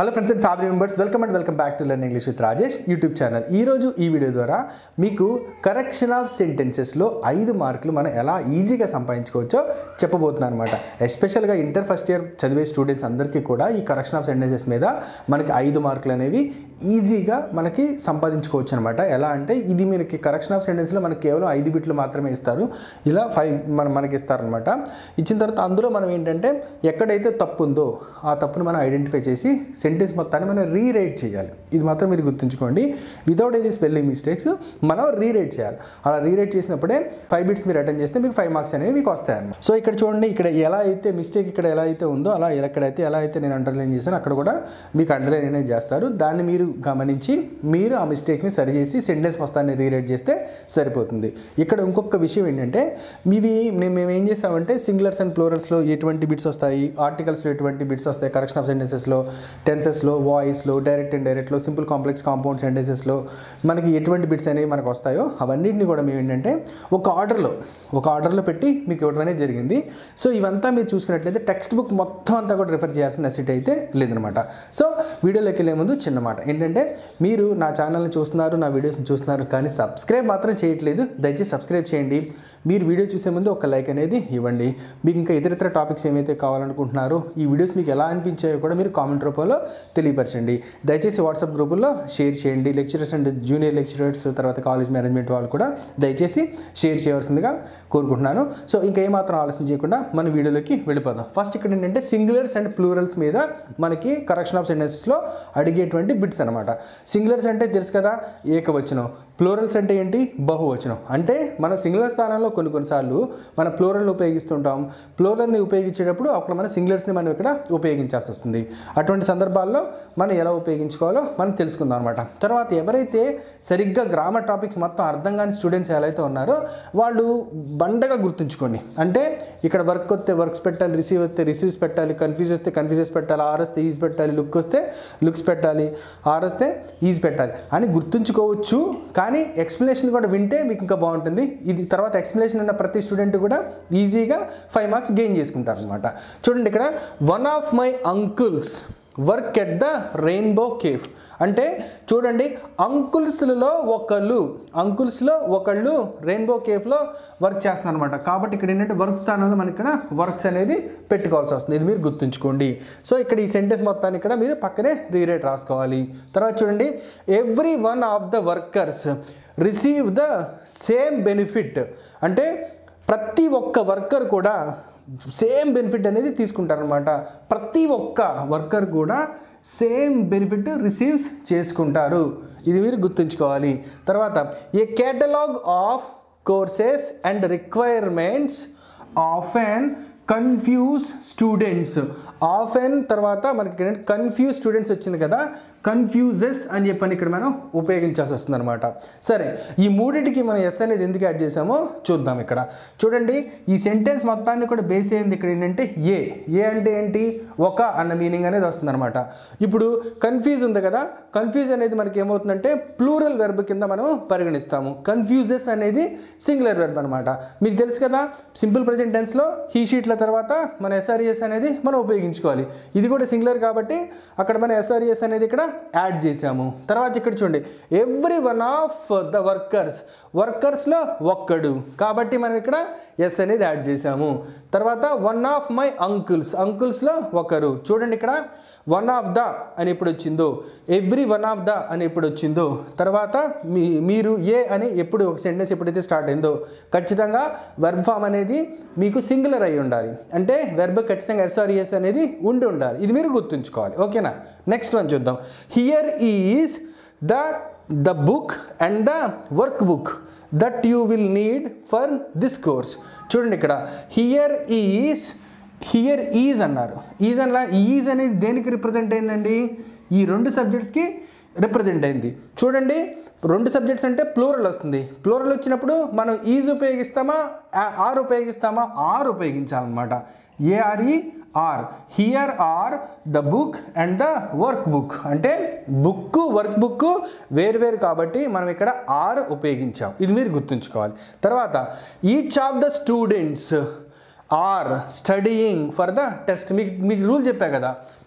hello friends and family members welcome and welcome back to learn English with Rajesh YouTube channel ఈ రోజు ఈ video ద్వారా మీకు correction of సెంటెన్సెస్లో ఐదు మార్కులు మనం ఎలా ఈజీగా సంపాదించుకోవచ్చో చెప్పబోతున్నాను అనమాట ఎస్పెషల్గా ఇంటర్ ఫస్ట్ ఇయర్ చదివే స్టూడెంట్స్ అందరికీ కూడా ఈ కరెక్షన్ ఆఫ్ సెంటెన్సెస్ మీద మనకి ఐదు మార్కులు అనేవి ఈజీగా మనకి సంపాదించుకోవచ్చు అనమాట ఎలా అంటే ఇది మనకి కరెక్షన్ ఆఫ్ సెంటెన్స్లో మనకి కేవలం ఐదు బిట్లు మాత్రమే ఇస్తారు ఇలా ఫైవ్ మన మనకి ఇస్తారనమాట ఇచ్చిన తర్వాత అందులో మనం ఏంటంటే ఎక్కడైతే తప్పు ఉందో ఆ తప్పును మనం ఐడెంటిఫై చేసి సెంటెన్స్ మొత్తాన్ని మనం రీరైట్ చేయాలి ఇది మాత్రం మీరు గుర్తుంచుకోండి వితౌట్ ఎనీ స్పెల్లింగ్ మిస్టేక్స్ మనం రీరైట్ చేయాలి అలా రీరైట్ చేసినప్పుడే ఫైవ్ బిట్స్ మీరు అటెండ్ చేస్తే మీకు ఫైవ్ మార్క్స్ అనేవి మీకు వస్తాయన్నమాట సో ఇక్కడ చూడండి ఇక్కడ ఎలా అయితే మిస్టేక్ ఇక్కడ ఎలా అయితే ఉందో అలా ఎక్కడైతే ఎలా అయితే నేను అండర్లైన్ చేశాను అక్కడ కూడా మీకు అండర్లైన్ అనేది చేస్తారు దాన్ని మీరు గమనించి మీరు ఆ మిస్టేక్ని సరిచేసి సెంటెన్స్ మొత్తాన్ని రీరైట్ చేస్తే సరిపోతుంది ఇక్కడ ఇంకొక విషయం ఏంటంటే మీవి నేను మేము ఏం చేసామంటే సింగులర్స్ అండ్ ప్లోరల్స్లో ఎటువంటి బిట్స్ వస్తాయి ఆర్టికల్స్లో ఎటువంటి బిట్స్ వస్తాయి కరెక్షన్ ఆఫ్ సెంటెన్సెస్లో టెన్సెస్లో వాయిస్లో డైరెక్ట్ అండ్ డైరెక్ట్లో సింపుల్ కాంప్లెక్స్ కాంపౌండ్ సెంటెన్సెస్లో మనకి ఎటువంటి బిట్స్ అనేవి మనకు వస్తాయో అవన్నింటిని కూడా మేము ఏంటంటే ఒక ఆర్డర్లో ఒక ఆర్డర్లో పెట్టి మీకు ఇవ్వడం అనేది జరిగింది సో ఇవంతా మీరు చూసుకున్నట్లయితే టెక్స్ట్ బుక్ మొత్తం అంతా కూడా రిఫర్ చేయాల్సిన నెసిటీ అయితే లేదనమాట సో వీడియోలోకి వెళ్ళే ముందు చిన్న మాట ఏంటంటే మీరు నా ఛానల్ని చూస్తున్నారు నా వీడియోస్ని చూస్తున్నారు కానీ సబ్స్క్రైబ్ మాత్రం చేయట్లేదు దయచేసి సబ్స్క్రైబ్ చేయండి మీరు వీడియో చూసే ముందు ఒక లైక్ అనేది ఇవ్వండి మీకు ఇంకా ఇతర ఇతర టాపిక్స్ ఏమైతే కావాలనుకుంటున్నారో ఈ వీడియోస్ మీకు ఎలా అనిపించాయో కూడా మీరు కామెంట్ రూపంలో తెలియపరచండి దయచేసి వాట్సాప్ గ్రూపుల్లో షేర్ చేయండి లెక్చరర్స్ అండ్ జూనియర్ లెక్చరర్స్ తర్వాత కాలేజ్ మేనేజ్మెంట్ వాళ్ళు కూడా దయచేసి షేర్ చేయవలసిందిగా కోరుకుంటున్నాను సో ఇంకా ఏమాత్రం ఆలస్యం చేయకుండా మన వీడియోలోకి వెళ్ళిపోదాం ఫస్ట్ ఇక్కడ ఏంటంటే సింగులర్స్ అండ్ ప్లూరల్స్ మీద మనకి కరెక్షన్ ఆఫ్ సెంటెన్సెస్లో అడిగేటువంటి బిట్స్ అనమాట సింగులర్స్ అంటే తెలుసు కదా ఏకవచనం ప్లూరల్స్ అంటే ఏంటి బహువచనం అంటే మన సింగులర్ స్థానంలో కొన్ని కొన్నిసార్లు మన ప్లూరల్ని ఉపయోగిస్తుంటాం ప్లూరల్ని ఉపయోగించేటప్పుడు అక్కడ మన సింగులర్స్ని మనం ఇక్కడ ఉపయోగించాల్సి వస్తుంది అటువంటి సందర్భాల్లో మనం ఎలా ఉపయోగించుకోవాలో మనం తెలుసుకుందాం అనమాట తర్వాత ఎవరైతే సరిగ్గా గ్రామర్ టాపిక్స్ మొత్తం అర్థం కాని స్టూడెంట్స్ ఎలా అయితే ఉన్నారో వాళ్ళు బండగా గుర్తుంచుకోండి అంటే ఇక్కడ వర్క్ వస్తే వర్క్స్ పెట్టాలి రిసీవ్ వస్తే రిసీవ్స్ పెట్టాలి కన్ఫ్యూజ్ వస్తే కన్ఫ్యూజెస్ పెట్టాలి ఆర్ వస్తే ఈజ్ పెట్టాలి లుక్ వస్తే లుక్స్ పెట్టాలి ఆర్ వస్తే ఈజ్ పెట్టాలి అని గుర్తుంచుకోవచ్చు కానీ ఎక్స్ప్లెనేషన్ కూడా వింటే మీకు ఇంకా బాగుంటుంది ఇది తర్వాత ఎక్స్ప్లెనేషన్ ఉన్న ప్రతి స్టూడెంట్ కూడా ఈజీగా ఫైవ్ మార్క్స్ గెయిన్ చేసుకుంటారు అనమాట చూడండి ఇక్కడ one of my uncles work at the rainbow cafe అంటే చూడండి అంకుల్స్లలో ఒకళ్ళు అంకుల్స్లో ఒకళ్ళు రెయిన్బో కేఫ్లో వర్క్ చేస్తున్నారు అనమాట కాబట్టి ఇక్కడ ఏంటంటే వర్క్ స్థానంలో మనకి ఇక్కడ వర్క్స్ అనేది పెట్టుకోవాల్సి వస్తుంది ఇది మీరు గుర్తుంచుకోండి సో ఇక్కడ ఈ సెంటెన్స్ మొత్తాన్ని ఇక్కడ మీరు పక్కనే రీరేట్ రాసుకోవాలి తర్వాత చూడండి every one of the workers receive the same benefit అంటే ప్రతి ఒక్క వర్కర్ కూడా సేమ్ బెనిఫిట్ అనేది తీసుకుంటారనమాట ప్రతి ఒక్క వర్కర్ కూడా సేమ్ బెనిఫిట్ రిసీవ్స్ చేసుకుంటారు ఇది మీరు గుర్తుంచుకోవాలి తర్వాత a catalogue of courses and requirements of and confuse students of and తర్వాత మనకి కన్ఫ్యూజ్ స్టూడెంట్స్ వచ్చింది కదా కన్ఫ్యూజెస్ అని చెప్పని ఇక్కడ మనం ఉపయోగించాల్సి వస్తుంది అనమాట సరే ఈ మూడింటికి మనం ఎస్ అనేది ఎందుకు యాడ్ చేసామో చూద్దాం ఇక్కడ చూడండి ఈ సెంటెన్స్ మొత్తాన్ని కూడా బేస్ అయింది ఇక్కడ ఏంటంటే ఏ ఏ అంటే ఏంటి ఒక అన్న మీనింగ్ అనేది వస్తుంది అనమాట ఇప్పుడు కన్ఫ్యూజ్ ఉంది కదా కన్ఫ్యూజ్ అనేది మనకి ఏమవుతుందంటే ప్లూరల్ వెర్బ్ కింద మనం పరిగణిస్తాము కన్ఫ్యూజెస్ అనేది సింగులర్ వెర్బ్ అనమాట మీకు తెలుసు కదా సింపుల్ ప్రజెంట్ టెన్స్లో హీ షీట్ల తర్వాత మన ఎస్ఆర్ఈఎస్ అనేది మనం ఉపయోగించుకోవాలి ఇది కూడా సింగులర్ కాబట్టి అక్కడ మన ఎస్ఆర్ఈఎస్ అనేది ఇక్కడ యాడ్ చేసాము తర్వాత ఇక్కడ చూడండి every one of the workers వర్కర్స్లో ఒక్కడు కాబట్టి మనం ఇక్కడ ఎస్ అనేది యాడ్ చేసాము తర్వాత వన్ ఆఫ్ మై అంకుల్స్ అంకుల్స్లో ఒకరు చూడండి ఇక్కడ వన్ ఆఫ్ ద అని ఎప్పుడు వచ్చిందో ఎవ్రీ వన్ ఆఫ్ ద అని ఎప్పుడు వచ్చిందో తర్వాత మీ మీరు ఏ అని ఎప్పుడు ఒక సెంటెన్స్ ఎప్పుడైతే స్టార్ట్ అయిందో ఖచ్చితంగా వెర్బ్ ఫామ్ అనేది మీకు సింగులర్ అయి ఉండాలి అంటే వెర్బ్ ఖచ్చితంగా ఎస్ఆర్ఈఎస్ అనేది ఉండి ఉండాలి ఇది మీరు గుర్తుంచుకోవాలి ఓకేనా నెక్స్ట్ వన్ చూద్దాం here is the the book and the workbook that you will need for this course చూడండి ఇక్కడ హియర్ ఈజ్ హియర్ ఈజ్ అన్నారు ఈజ్ అన్న ఈజ్ అనేది దేనికి రిప్రజెంట్ అయిందండి ఈ రెండు సబ్జెక్ట్స్కి రిప్రజెంట్ అయింది చూడండి రెండు సబ్జెక్ట్స్ అంటే ప్లూరల్ వస్తుంది ప్లూరల్ వచ్చినప్పుడు మనం ఈజ్ ఉపయోగిస్తామా ఆర్ ఉపయోగిస్తామా ఆర్ ఉపయోగించాలన్నమాట A R E are here are the book and the workbook అంటే బుక్ వర్క్ బుక్ వేరు కాబట్టి మనం ఇక్కడ ఆర్ ఉపయోగించాం ఇది మీరు గుర్తుంచుకోవాలి తర్వాత each of the students are studying for the test మీకు మీకు రూల్ చెప్పా కదా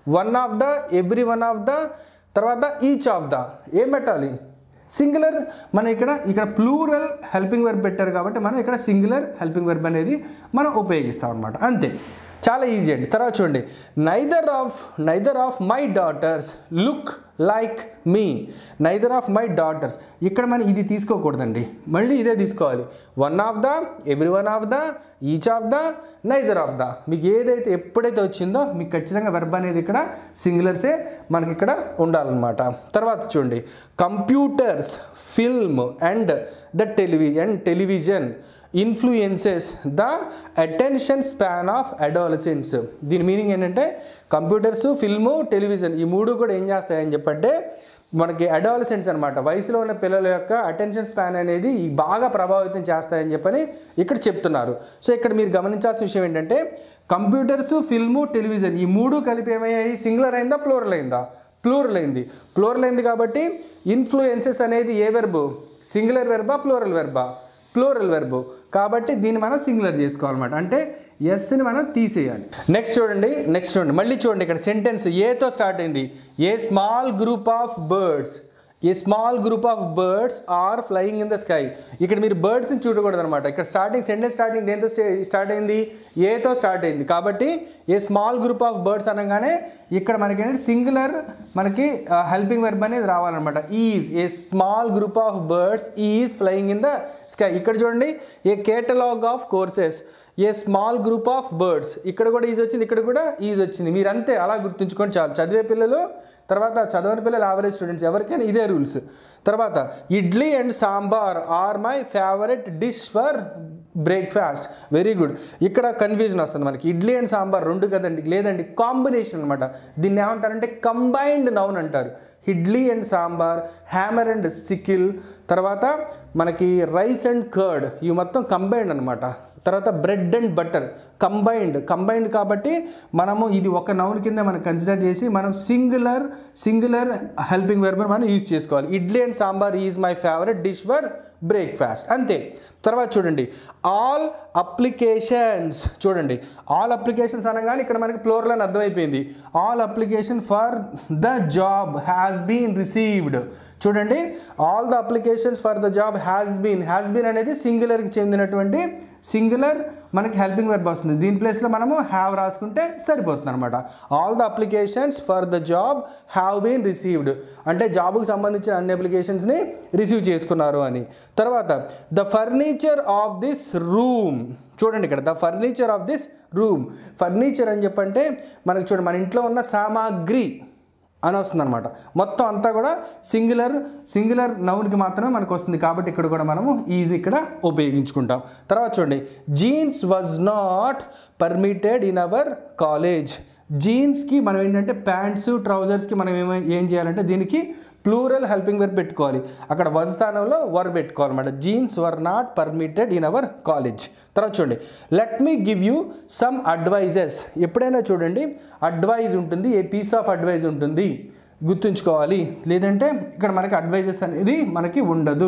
one of the every one of the తర్వాత ఈచ్ ఆఫ్ ద ఏం పెట్టాలి సింగులర్ మనం ఇక్కడ ఇక్కడ ప్లూరల్ హెల్పింగ్ వెర్బ్ పెట్టారు కాబట్టి మనం ఇక్కడ సింగులర్ హెల్పింగ్ వెర్బ్ అనేది మనం ఉపయోగిస్తాం అనమాట అంతే చాలా ఈజీ అండి తర్వాత చూడండి neither of neither of my daughters look like me neither of my daughters ఇక్కడ మనం ఇది తీసుకోకూడదండి మళ్ళీ ఇదే తీసుకోవాలి one of the every one of the each of the neither of the మీకు ఏదైతే ఎప్పుడైతే వచ్చిందో మీకు ఖచ్చితంగా వెర్బ్ అనేది ఇక్కడ సింగులర్సే మనకి ఇక్కడ ఉండాలన్నమాట తర్వాత చూడండి computers film and the television television influences the attention span of adolescence దీని మీనింగ్ ఏంటంటే కంప్యూటర్స్ ఫిల్ము టెలివిజన్ ఈ మూడు కూడా ఏం చేస్తాయని చెప్పంటే మనకి అడాలసెంట్స్ అనమాట వయసులో ఉన్న పిల్లల యొక్క అటెన్షన్ స్పాన్ అనేది ఈ బాగా ప్రభావితం చేస్తాయని చెప్పని ఇక్కడ చెప్తున్నారు సో ఇక్కడ మీరు గమనించాల్సిన విషయం ఏంటంటే కంప్యూటర్స్ ఫిల్ము టెలివిజన్ ఈ మూడు కలిపి ఏమయ్యాయి సింగులర్ అయిందా ప్లూరల్ అయిందా ప్లూరల్ అయింది ప్లూరల్ అయింది కాబట్టి ఇన్ఫ్లుయెన్సెస్ అనేది ఏ వెర్బు సింగులర్ వెర్బా ప్లూరల్ వెర్బా ప్లూరల్ వెర్బు కాబట్టి దీన్ని మనం సింగులర్ చేసుకోవాలన్నమాట అంటే ఎస్ని మనం తీసేయాలి నెక్స్ట్ చూడండి నెక్స్ట్ చూడండి మళ్ళీ చూడండి ఇక్కడ సెంటెన్స్ ఏతో స్టార్ట్ అయింది a small group of birds a small group of birds are flying in the sky ఇక్కడ మీరు బర్డ్స్ని చూడకూడదు అనమాట ఇక్కడ స్టార్టింగ్ సెంటెన్స్ స్టార్టింగ్ దేంతో స్టార్ట్ అయింది ఏతో స్టార్ట్ అయింది కాబట్టి a small group of birds అనగానే ఇక్కడ మనకి ఏంటంటే సింగులర్ మనకి హెల్పింగ్ వెర్బ్ అనేది రావాలన్నమాట is a small group of birds is flying in the sky ఇక్కడ చూడండి a catalogue of courses a small group of birds ఇక్కడ కూడా ఈజ్ వచ్చింది ఇక్కడ కూడా ఈజ్ వచ్చింది మీరు అంతే అలా గుర్తుంచుకొని చాలు చదివే పిల్లలు తర్వాత చదవని పిల్లలు యావరేజ్ స్టూడెంట్స్ ఎవరికైనా ఇదే రూల్స్ తర్వాత idli and sambar are my favourite dish for breakfast very good ఇక్కడ కన్ఫ్యూజన్ వస్తుంది మనకి ఇడ్లీ అండ్ సాంబార్ రెండు కదండి లేదండి కాంబినేషన్ అనమాట దీన్ని ఏమంటారంటే కంబైన్డ్ నౌన్ అంటారు idli and sambar hammer and sickle తర్వాత మనకి రైస్ అండ్ కర్డ్ ఇవి మొత్తం కంబైన్డ్ అనమాట తర్వాత bread and butter combined combined కాబట్టి మనము ఇది ఒక నౌన్ కింద మనం కన్సిడర్ చేసి మనం సింగులర్ సింగులర్ హెల్పింగ్ వెర్బ్ మనం యూజ్ చేసుకోవాలి idli and sambar is my favourite dish for breakfast అంతే తర్వాత చూడండి ఆల్ అప్లికేషన్స్ చూడండి ఆల్ అప్లికేషన్స్ అనగానే ఇక్కడ మనకి ప్లోరల్ అని అర్థమైపోయింది all application for the job has been received చూడండి all the applications for the job has been has been అనేది సింగులర్కి చెందినటువంటి సింగులర్ మనకి హెల్పింగ్ వెర్బ్ వస్తుంది దీని ప్లేస్లో మనము హ్యావ్ రాసుకుంటే సరిపోతుంది అనమాట all the applications for the job have been received అంటే జాబ్కి సంబంధించిన అన్ని అప్లికేషన్స్ని రిసీవ్ చేసుకున్నారు అని తర్వాత the furniture of this room చూడండి ఇక్కడ the furniture of this room furniture అని చెప్పంటే మనకి చూడండి మన ఇంట్లో ఉన్న సామాగ్రి అని వస్తుంది అనమాట మొత్తం అంతా కూడా సింగులర్ సింగులర్ నౌన్కి మాత్రమే మనకు వస్తుంది కాబట్టి ఇక్కడ కూడా మనము ఈజీ ఇక్కడ ఉపయోగించుకుంటాం తర్వాత చూడండి jeans was not permitted in our college జీన్స్కి మనం ఏంటంటే ప్యాంట్స్ ట్రౌజర్స్కి మనం ఏమై ఏం చేయాలంటే దీనికి ప్లూరల్ హెల్పింగ్ వెర్ పెట్టుకోవాలి అక్కడ వజ్ స్థానంలో వర్ పెట్టుకోవాలన్నమాట jeans were not permitted in our college తర్వాత చూడండి let me give you some advices ఎప్పుడైనా చూడండి అడ్వైజ్ ఉంటుంది ఏ పీస్ ఆఫ్ అడ్వైజ్ ఉంటుంది గుర్తుంచుకోవాలి లేదంటే ఇక్కడ మనకి అడ్వైజెస్ అనేది మనకి ఉండదు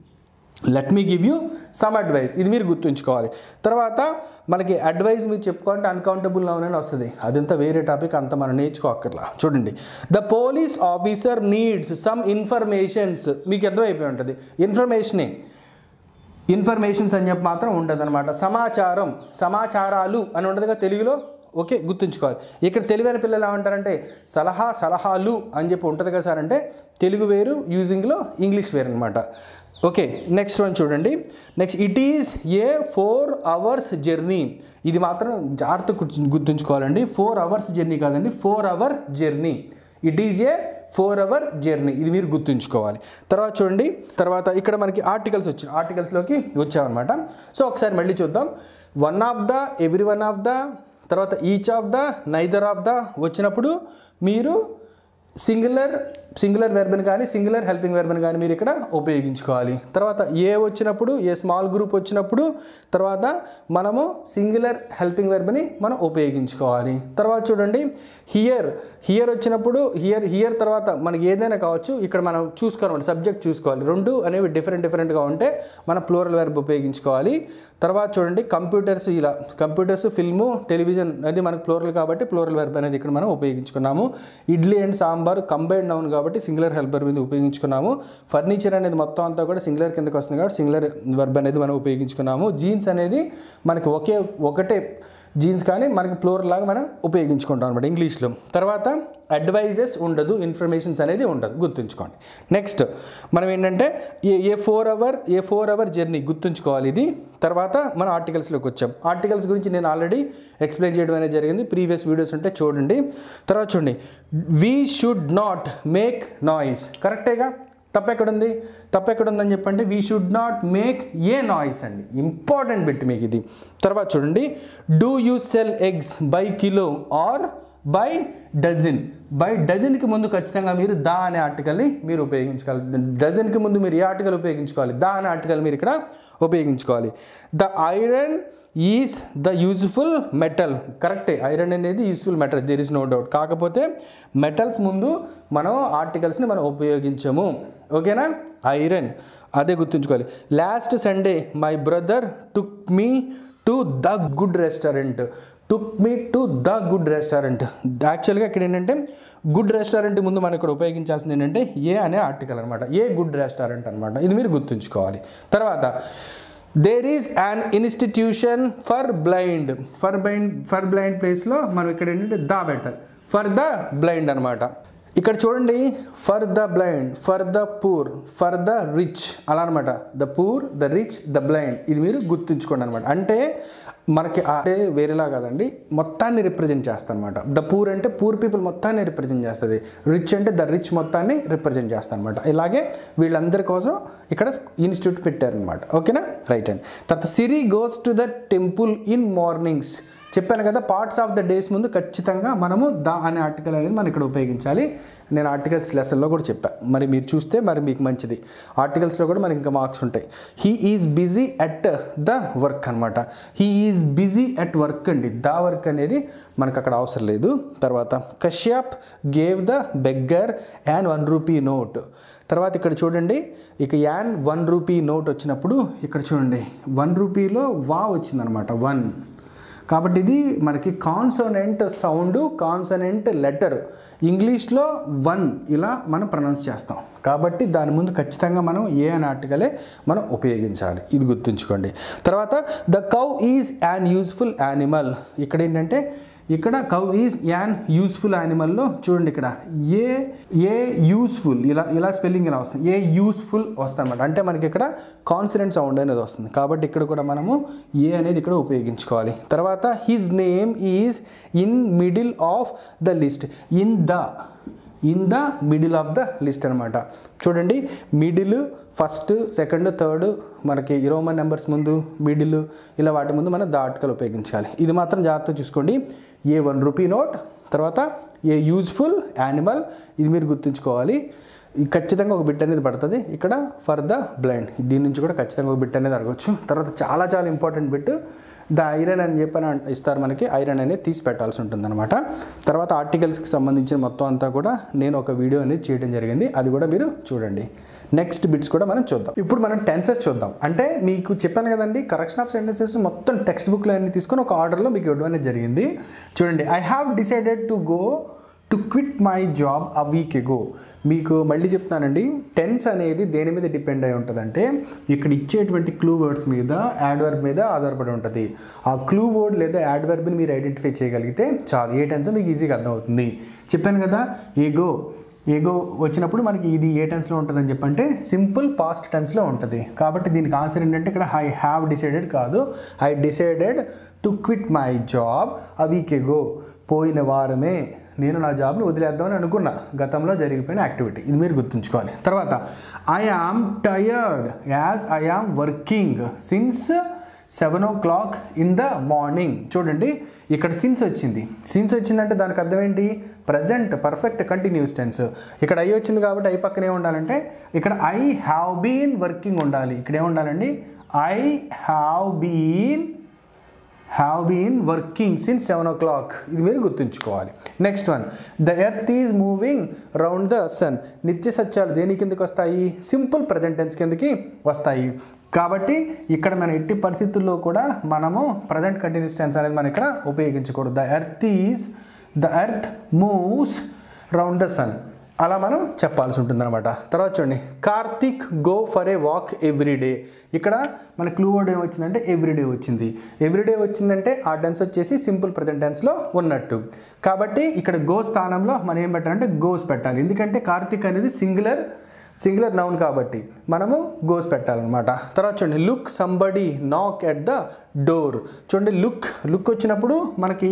let me give you some advice ఇది మీరు గుర్తుంచుకోవాలి తర్వాత మనకి అడ్వైస్ మీరు చెప్పుకోవాలంటే అన్కౌంటబుల్ నౌన్ అని వస్తుంది అదంతా వేరే టాపిక్ అంత మనం నేర్చుకోక్కర్లా చూడండి the police officer needs some informations మీకు అర్థమైపోయి ఉంటుంది ఇన్ఫర్మేషనే ఇన్ఫర్మేషన్స్ అని చెప్పి మాత్రం ఉండదు అనమాట సమాచారం సమాచారాలు అని ఉండదుగా తెలుగులో ఓకే గుర్తుంచుకోవాలి ఇక్కడ తెలివైన పిల్లలు ఏమంటారంటే సలహా సలహాలు అని చెప్పి ఉంటుంది కదా సార్ అంటే తెలుగు వేరు యూజింగ్లో ఇంగ్లీష్ వేరు అనమాట ఓకే నెక్స్ట్ వన్ చూడండి next it is a four hours journey ఇది మాత్రం జాగ్రత్త గుర్తు- గుర్తుంచుకోవాలండి ఫోర్ అవర్స్ జర్నీ కాదండి four hour journey it is a four hour journey ఇది మీరు గుర్తుంచుకోవాలి తర్వాత చూడండి తర్వాత ఇక్కడ మనకి ఆర్టికల్స్ వచ్చి ఆర్టికల్స్లోకి వచ్చామన్నమాట సో ఒకసారి మళ్ళీ చూద్దాం one of the every one of the తర్వాత each of the neither of the వచ్చినప్పుడు మీరు సింగులర్ సింగులర్ వెర్బన్ కానీ సింగులర్ హెల్పింగ్ వెర్బన్ కానీ మీరు ఇక్కడ ఉపయోగించుకోవాలి తర్వాత ఏ వచ్చినప్పుడు ఏ స్మాల్ గ్రూప్ వచ్చినప్పుడు తర్వాత మనము సింగులర్ హెల్పింగ్ వెర్బ్ని మనం ఉపయోగించుకోవాలి తర్వాత చూడండి హియర్ హియర్ వచ్చినప్పుడు హియర్ హియర్ తర్వాత మనకి ఏదైనా కావచ్చు ఇక్కడ మనం చూసుకోవాలి సబ్జెక్ట్ చూసుకోవాలి రెండు అనేవి డిఫరెంట్ డిఫరెంట్గా ఉంటే మనం ప్లూరల్ వెర్బ్ ఉపయోగించుకోవాలి తర్వాత చూడండి కంప్యూటర్స్ ఇలా కంప్యూటర్స్ ఫిల్ము టెలివిజన్ అది మనకు ప్లూరల్ కాబట్టి ప్లూరల్ వెర్బ్ అనేది ఇక్కడ మనం ఉపయోగించుకున్నాము idli and sambar combined noun కాబట్టి సింగులర్ హెల్పర్ మీద ఉపయోగించుకున్నాము ఫర్నిచర్ అనేది మొత్తం అంతా కూడా సింగులర్ కిందకి వస్తుంది కాబట్టి సింగులర్ వర్బ్ అనేది మనం ఉపయోగించుకున్నాము జీన్స్ అనేది మనకి ఒకే ఒకటే జీన్స్ కానీ మనకి ప్లోరల్ లాగా మనం ఉపయోగించుకుంటాం అనమాట ఇంగ్లీష్లో తర్వాత అడ్వైజెస్ ఉండదు ఇన్ఫర్మేషన్స్ అనేది ఉండదు గుర్తుంచుకోండి నెక్స్ట్ మనం ఏంటంటే a a four hour a four hour journey గుర్తుంచుకోవాలి ఇది తర్వాత మనం ఆర్టికల్స్లోకి వచ్చాం ఆర్టికల్స్ గురించి నేను ఆల్రెడీ ఎక్స్ప్లెయిన్ చేయడం అనేది జరిగింది ప్రీవియస్ వీడియోస్ ఉంటే చూడండి తర్వాత చూడండి we should not make noise కరెక్టేగా తప్పు ఎక్కడుంది తప్పు ఎక్కడుందని చెప్పండి we should not make a noise అండి ఇంపార్టెంట్ బిట్ మీకు ఇది తర్వాత చూడండి do you sell eggs by kilo or by dozen by డజన్కి ముందు ఖచ్చితంగా మీరు దా అనే ఆర్టికల్ని మీరు ఉపయోగించుకోవాలి డజన్కి ముందు మీరు ఏ ఆర్టికల్ ఉపయోగించుకోవాలి దా అనే ఆర్టికల్ మీరు ఇక్కడ ఉపయోగించుకోవాలి the iron is the useful metal కరెక్టే ఐరన్ అనేది useful metal there is no doubt కాకపోతే మెటల్స్ ముందు మనం ఆర్టికల్స్ని మనం ఉపయోగించము ఓకేనా ఐరన్ అదే గుర్తుంచుకోవాలి last Sunday my brother took me to the good restaurant took me to the good restaurant యాక్చువల్గా ఇక్కడ ఏంటంటే గుడ్ రెస్టారెంట్ ముందు మనం ఇక్కడ ఉపయోగించాల్సింది ఏంటంటే ఏ అనే ఆర్టికల్ అనమాట ఏ గుడ్ రెస్టారెంట్ అనమాట ఇది మీరు గుర్తుంచుకోవాలి తర్వాత there is an institution for blind for blind for blind ప్లేస్లో మనం ఇక్కడ ఏంటంటే the better for the blind అనమాట ఇక్కడ చూడండి for the blind for the poor for the rich అలా అనమాట the poor the rich the blind ఇది మీరు గుర్తుంచుకోండి అనమాట అంటే మనకి అంటే వేరేలా కాదండి మొత్తాన్ని రిప్రజెంట్ చేస్తాను అనమాట ద పూర్ అంటే పూర్ పీపుల్ మొత్తాన్ని రిప్రజెంట్ చేస్తుంది రిచ్ అంటే ద రిచ్ మొత్తాన్ని రిప్రజెంట్ చేస్తాను అనమాట ఇలాగే వీళ్ళందరి కోసం ఇక్కడ ఇన్స్టిట్యూట్ పెట్టారనమాట ఓకేనా రైట్ అండ్ తర్వాత Siri goes to the temple in mornings చెప్పాను కదా పార్ట్స్ ఆఫ్ ద డేస్ ముందు ఖచ్చితంగా మనము ద అనే ఆర్టికల్ అనేది మనం ఇక్కడ ఉపయోగించాలి నేను ఆర్టికల్స్ లెసన్లో కూడా చెప్పా మరి మీరు చూస్తే మరి మీకు మంచిది ఆర్టికల్స్లో కూడా మనకి ఇంకా మార్క్స్ ఉంటాయి he is busy at the work అనమాట he is busy at work అండి ద వర్క్ అనేది మనకు అక్కడ అవసరం లేదు తర్వాత Kashyap gave the beggar an one rupee note తర్వాత ఇక్కడ చూడండి ఇక యాన్ వన్ రూపీ నోట్ వచ్చినప్పుడు ఇక్కడ చూడండి వన్ రూపీలో వా వచ్చిందనమాట వన్ కాబట్టి ఇది మనకి కాన్సోనెంట్ సౌండ్ కాన్సోనెంట్ లెటర్ ఇంగ్లీష్లో వన్ ఇలా మనం ప్రొనౌన్స్ చేస్తాం కాబట్టి దాని ముందు ఖచ్చితంగా మనం ఏ అనే ఆర్టికలే మనం ఉపయోగించాలి ఇది గుర్తుంచుకోండి తర్వాత the cow is an useful animal ఇక్కడ ఏంటంటే ఇక్కడ కౌ ఈజ్ యాన్ యూస్ఫుల్ యానిమల్లో చూడండి ఇక్కడ ఏ ఏ యూస్ఫుల్ ఇలా ఇలా స్పెల్లింగ్ ఇలా వస్తుంది ఏ యూస్ఫుల్ వస్తుంది అనమాట అంటే మనకి ఇక్కడ కాన్సిడెంట్ సౌండ్ అనేది వస్తుంది కాబట్టి ఇక్కడ కూడా మనము ఏ అనేది ఇక్కడ ఉపయోగించుకోవాలి తర్వాత his name is in middle of the list in the in the middle of the list అనమాట చూడండి మిడిల్ ఫస్ట్ సెకండ్ థర్డ్ మనకి రోమన్ నెంబర్స్ ముందు మిడిల్ ఇలా వాటి ముందు మనం ద ఆర్టికల్ ఉపయోగించాలి ఇది మాత్రం జాగ్రత్తగా చూసుకోండి ఏ వన్ రూపీ నోట్ తర్వాత ఏ యూజ్ఫుల్ యానిమల్ ఇది మీరు గుర్తుంచుకోవాలి ఈ ఖచ్చితంగా ఒక బిట్ అనేది పడుతుంది ఇక్కడ ఫర్ ద బ్లైండ్ దీని నుంచి కూడా ఖచ్చితంగా ఒక బిట్ అనేది అడగచ్చు తర్వాత చాలా చాలా ఇంపార్టెంట్ బిట్ ద ఐరన్ అని చెప్పని అన్- ఇస్తారు మనకి ఐరన్ అనేది తీసి పెట్టాల్సి ఉంటుందన్నమాట తర్వాత ఆర్టికల్స్కి సంబంధించిన మొత్తం అంతా కూడా నేను ఒక వీడియో అనేది చేయడం జరిగింది అది కూడా మీరు చూడండి నెక్స్ట్ బిట్స్ కూడా మనం చూద్దాం ఇప్పుడు మనం టెన్సెస్ చూద్దాం అంటే మీకు చెప్పాను కదండి కరెక్షన్ ఆఫ్ సెంటెన్సెస్ మొత్తం టెక్స్ట్ బుక్లో అన్ని తీసుకొని ఒక ఆర్డర్లో మీకు ఇవ్వడం అనేది జరిగింది చూడండి I have decided to go to quit my job a week ago మీకు మళ్ళీ చెప్తానండి టెన్స్ అనేది దేని మీద డిపెండ్ అయి ఉంటుందంటే ఇక్కడ ఇచ్చేటువంటి క్లూ వర్డ్స్ మీద యాడ్ వర్బ్ మీద ఆధారపడి ఉంటుంది ఆ క్లూ వర్డ్ లేదా యాడ్ వర్బ్ని మీరు ఐడెంటిఫై చేయగలిగితే చాలు ఏ టెన్స్ మీకు ఈజీగా అర్థమవుతుంది చెప్పాను కదా ఎగో ఏగో వచ్చినప్పుడు మనకి ఇది ఏ టెన్స్లో ఉంటుందని చెప్పంటే సింపుల్ పాస్ట్ టెన్స్లో ఉంటుంది కాబట్టి దీనికి ఆన్సర్ ఏంటంటే ఇక్కడ ఐ హ్యావ్ డిసైడెడ్ కాదు I decided to quit my job a week ago పోయిన వారమే నేను నా జాబ్ని వదిలేద్దామని అనుకున్నా గతంలో జరిగిపోయిన యాక్టివిటీ ఇది మీరు గుర్తుంచుకోవాలి తర్వాత I am tired as I am working since seven o'clock in the morning చూడండి ఇక్కడ సిన్స్ వచ్చింది సిన్స్ వచ్చిందంటే దానికి అర్థం ఏంటి ప్రజెంట్ పర్ఫెక్ట్ కంటిన్యూస్ టెన్స్ ఇక్కడ ఐ వచ్చింది కాబట్టి ఐ పక్కనే ఉండాలంటే ఇక్కడ ఐ హ్యావ్ బీన్ వర్కింగ్ ఉండాలి ఇక్కడ ఏముండాలండి I have been have been working since seven o'clock ఇది మీరు గుర్తుంచుకోవాలి next one the earth is moving round the sun నిత్య సత్యాలు దేని కిందకి వస్తాయి సింపుల్ ప్రజెంట్ టెన్స్ కిందకి వస్తాయి కాబట్టి ఇక్కడ మన ఎట్టి పరిస్థితుల్లో కూడా మనము ప్రజెంట్ కంటిన్యూస్ టెన్స్ అనేది మనం ఇక్కడ ఉపయోగించకూడదు the earth is the earth moves round the sun అలా మనం చెప్పాల్సి ఉంటుందన్నమాట తర్వాత చూడండి Karthik go for a walk every day ఇక్కడ మన క్లూ వర్డ్ ఏమొచ్చిందంటే ఎవ్రీడే వచ్చింది ఎవ్రీడే వచ్చిందంటే ఆ టెన్స్ వచ్చేసి సింపుల్ ప్రజెంట్ టెన్స్లో ఉన్నట్టు కాబట్టి ఇక్కడ గో స్థానంలో మనం ఏం పెట్టాలంటే గోస్ పెట్టాలి ఎందుకంటే కార్తిక్ అనేది సింగులర్ సింగులర్ నౌన్ కాబట్టి మనము గోస్ పెట్టాలన్నమాట తర్వాత చూడండి look somebody knock at the door చూడండి లుక్ లుక్ వచ్చినప్పుడు మనకి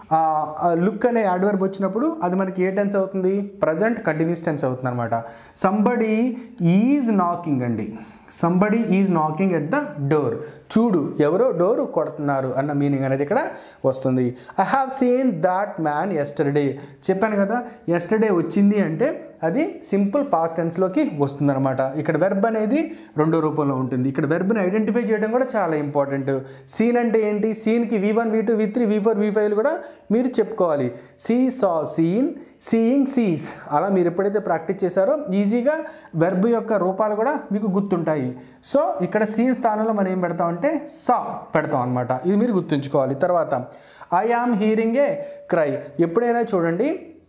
లుక్ అనే యాడ్వర్బ్ వచ్చినప్పుడు అది మనకి ఏ టెన్స్ అవుతుంది ప్రజెంట్ కంటిన్యూస్ టెన్స్ అవుతుంది అనమాట సంబడి ఈజ్ నాకింగ్ అండి somebody is knocking at the door చూడు ఎవరో డోర్ కొడుతున్నారు అన్న మీనింగ్ అనేది ఇక్కడ వస్తుంది I have seen that man yesterday చెప్పాను కదా ఎస్టర్డే వచ్చింది అంటే అది సింపుల్ పాస్ట్ టెన్స్లోకి వస్తుందన్నమాట ఇక్కడ వెర్బ్ అనేది రెండో రూపంలో ఉంటుంది ఇక్కడ వెర్బ్ని ఐడెంటిఫై చేయడం కూడా చాలా ఇంపార్టెంట్ సీన్ అంటే ఏంటి సీన్కి V one V two V three V four V five కూడా మీరు చెప్పుకోవాలి see saw seen seeing sees అలా మీరు ఎప్పుడైతే ప్రాక్టీస్ చేశారో ఈజీగా వెర్బ్ యొక్క రూపాలు కూడా మీకు గుర్తుంటాయి సో ఇక్కడ సీన్ స్థానంలో మనం ఏం పెడతామంటే సా పెడతాం అనమాట ఇది మీరు గుర్తుంచుకోవాలి తర్వాత I am hearing a cry ఎప్పుడైనా చూడండి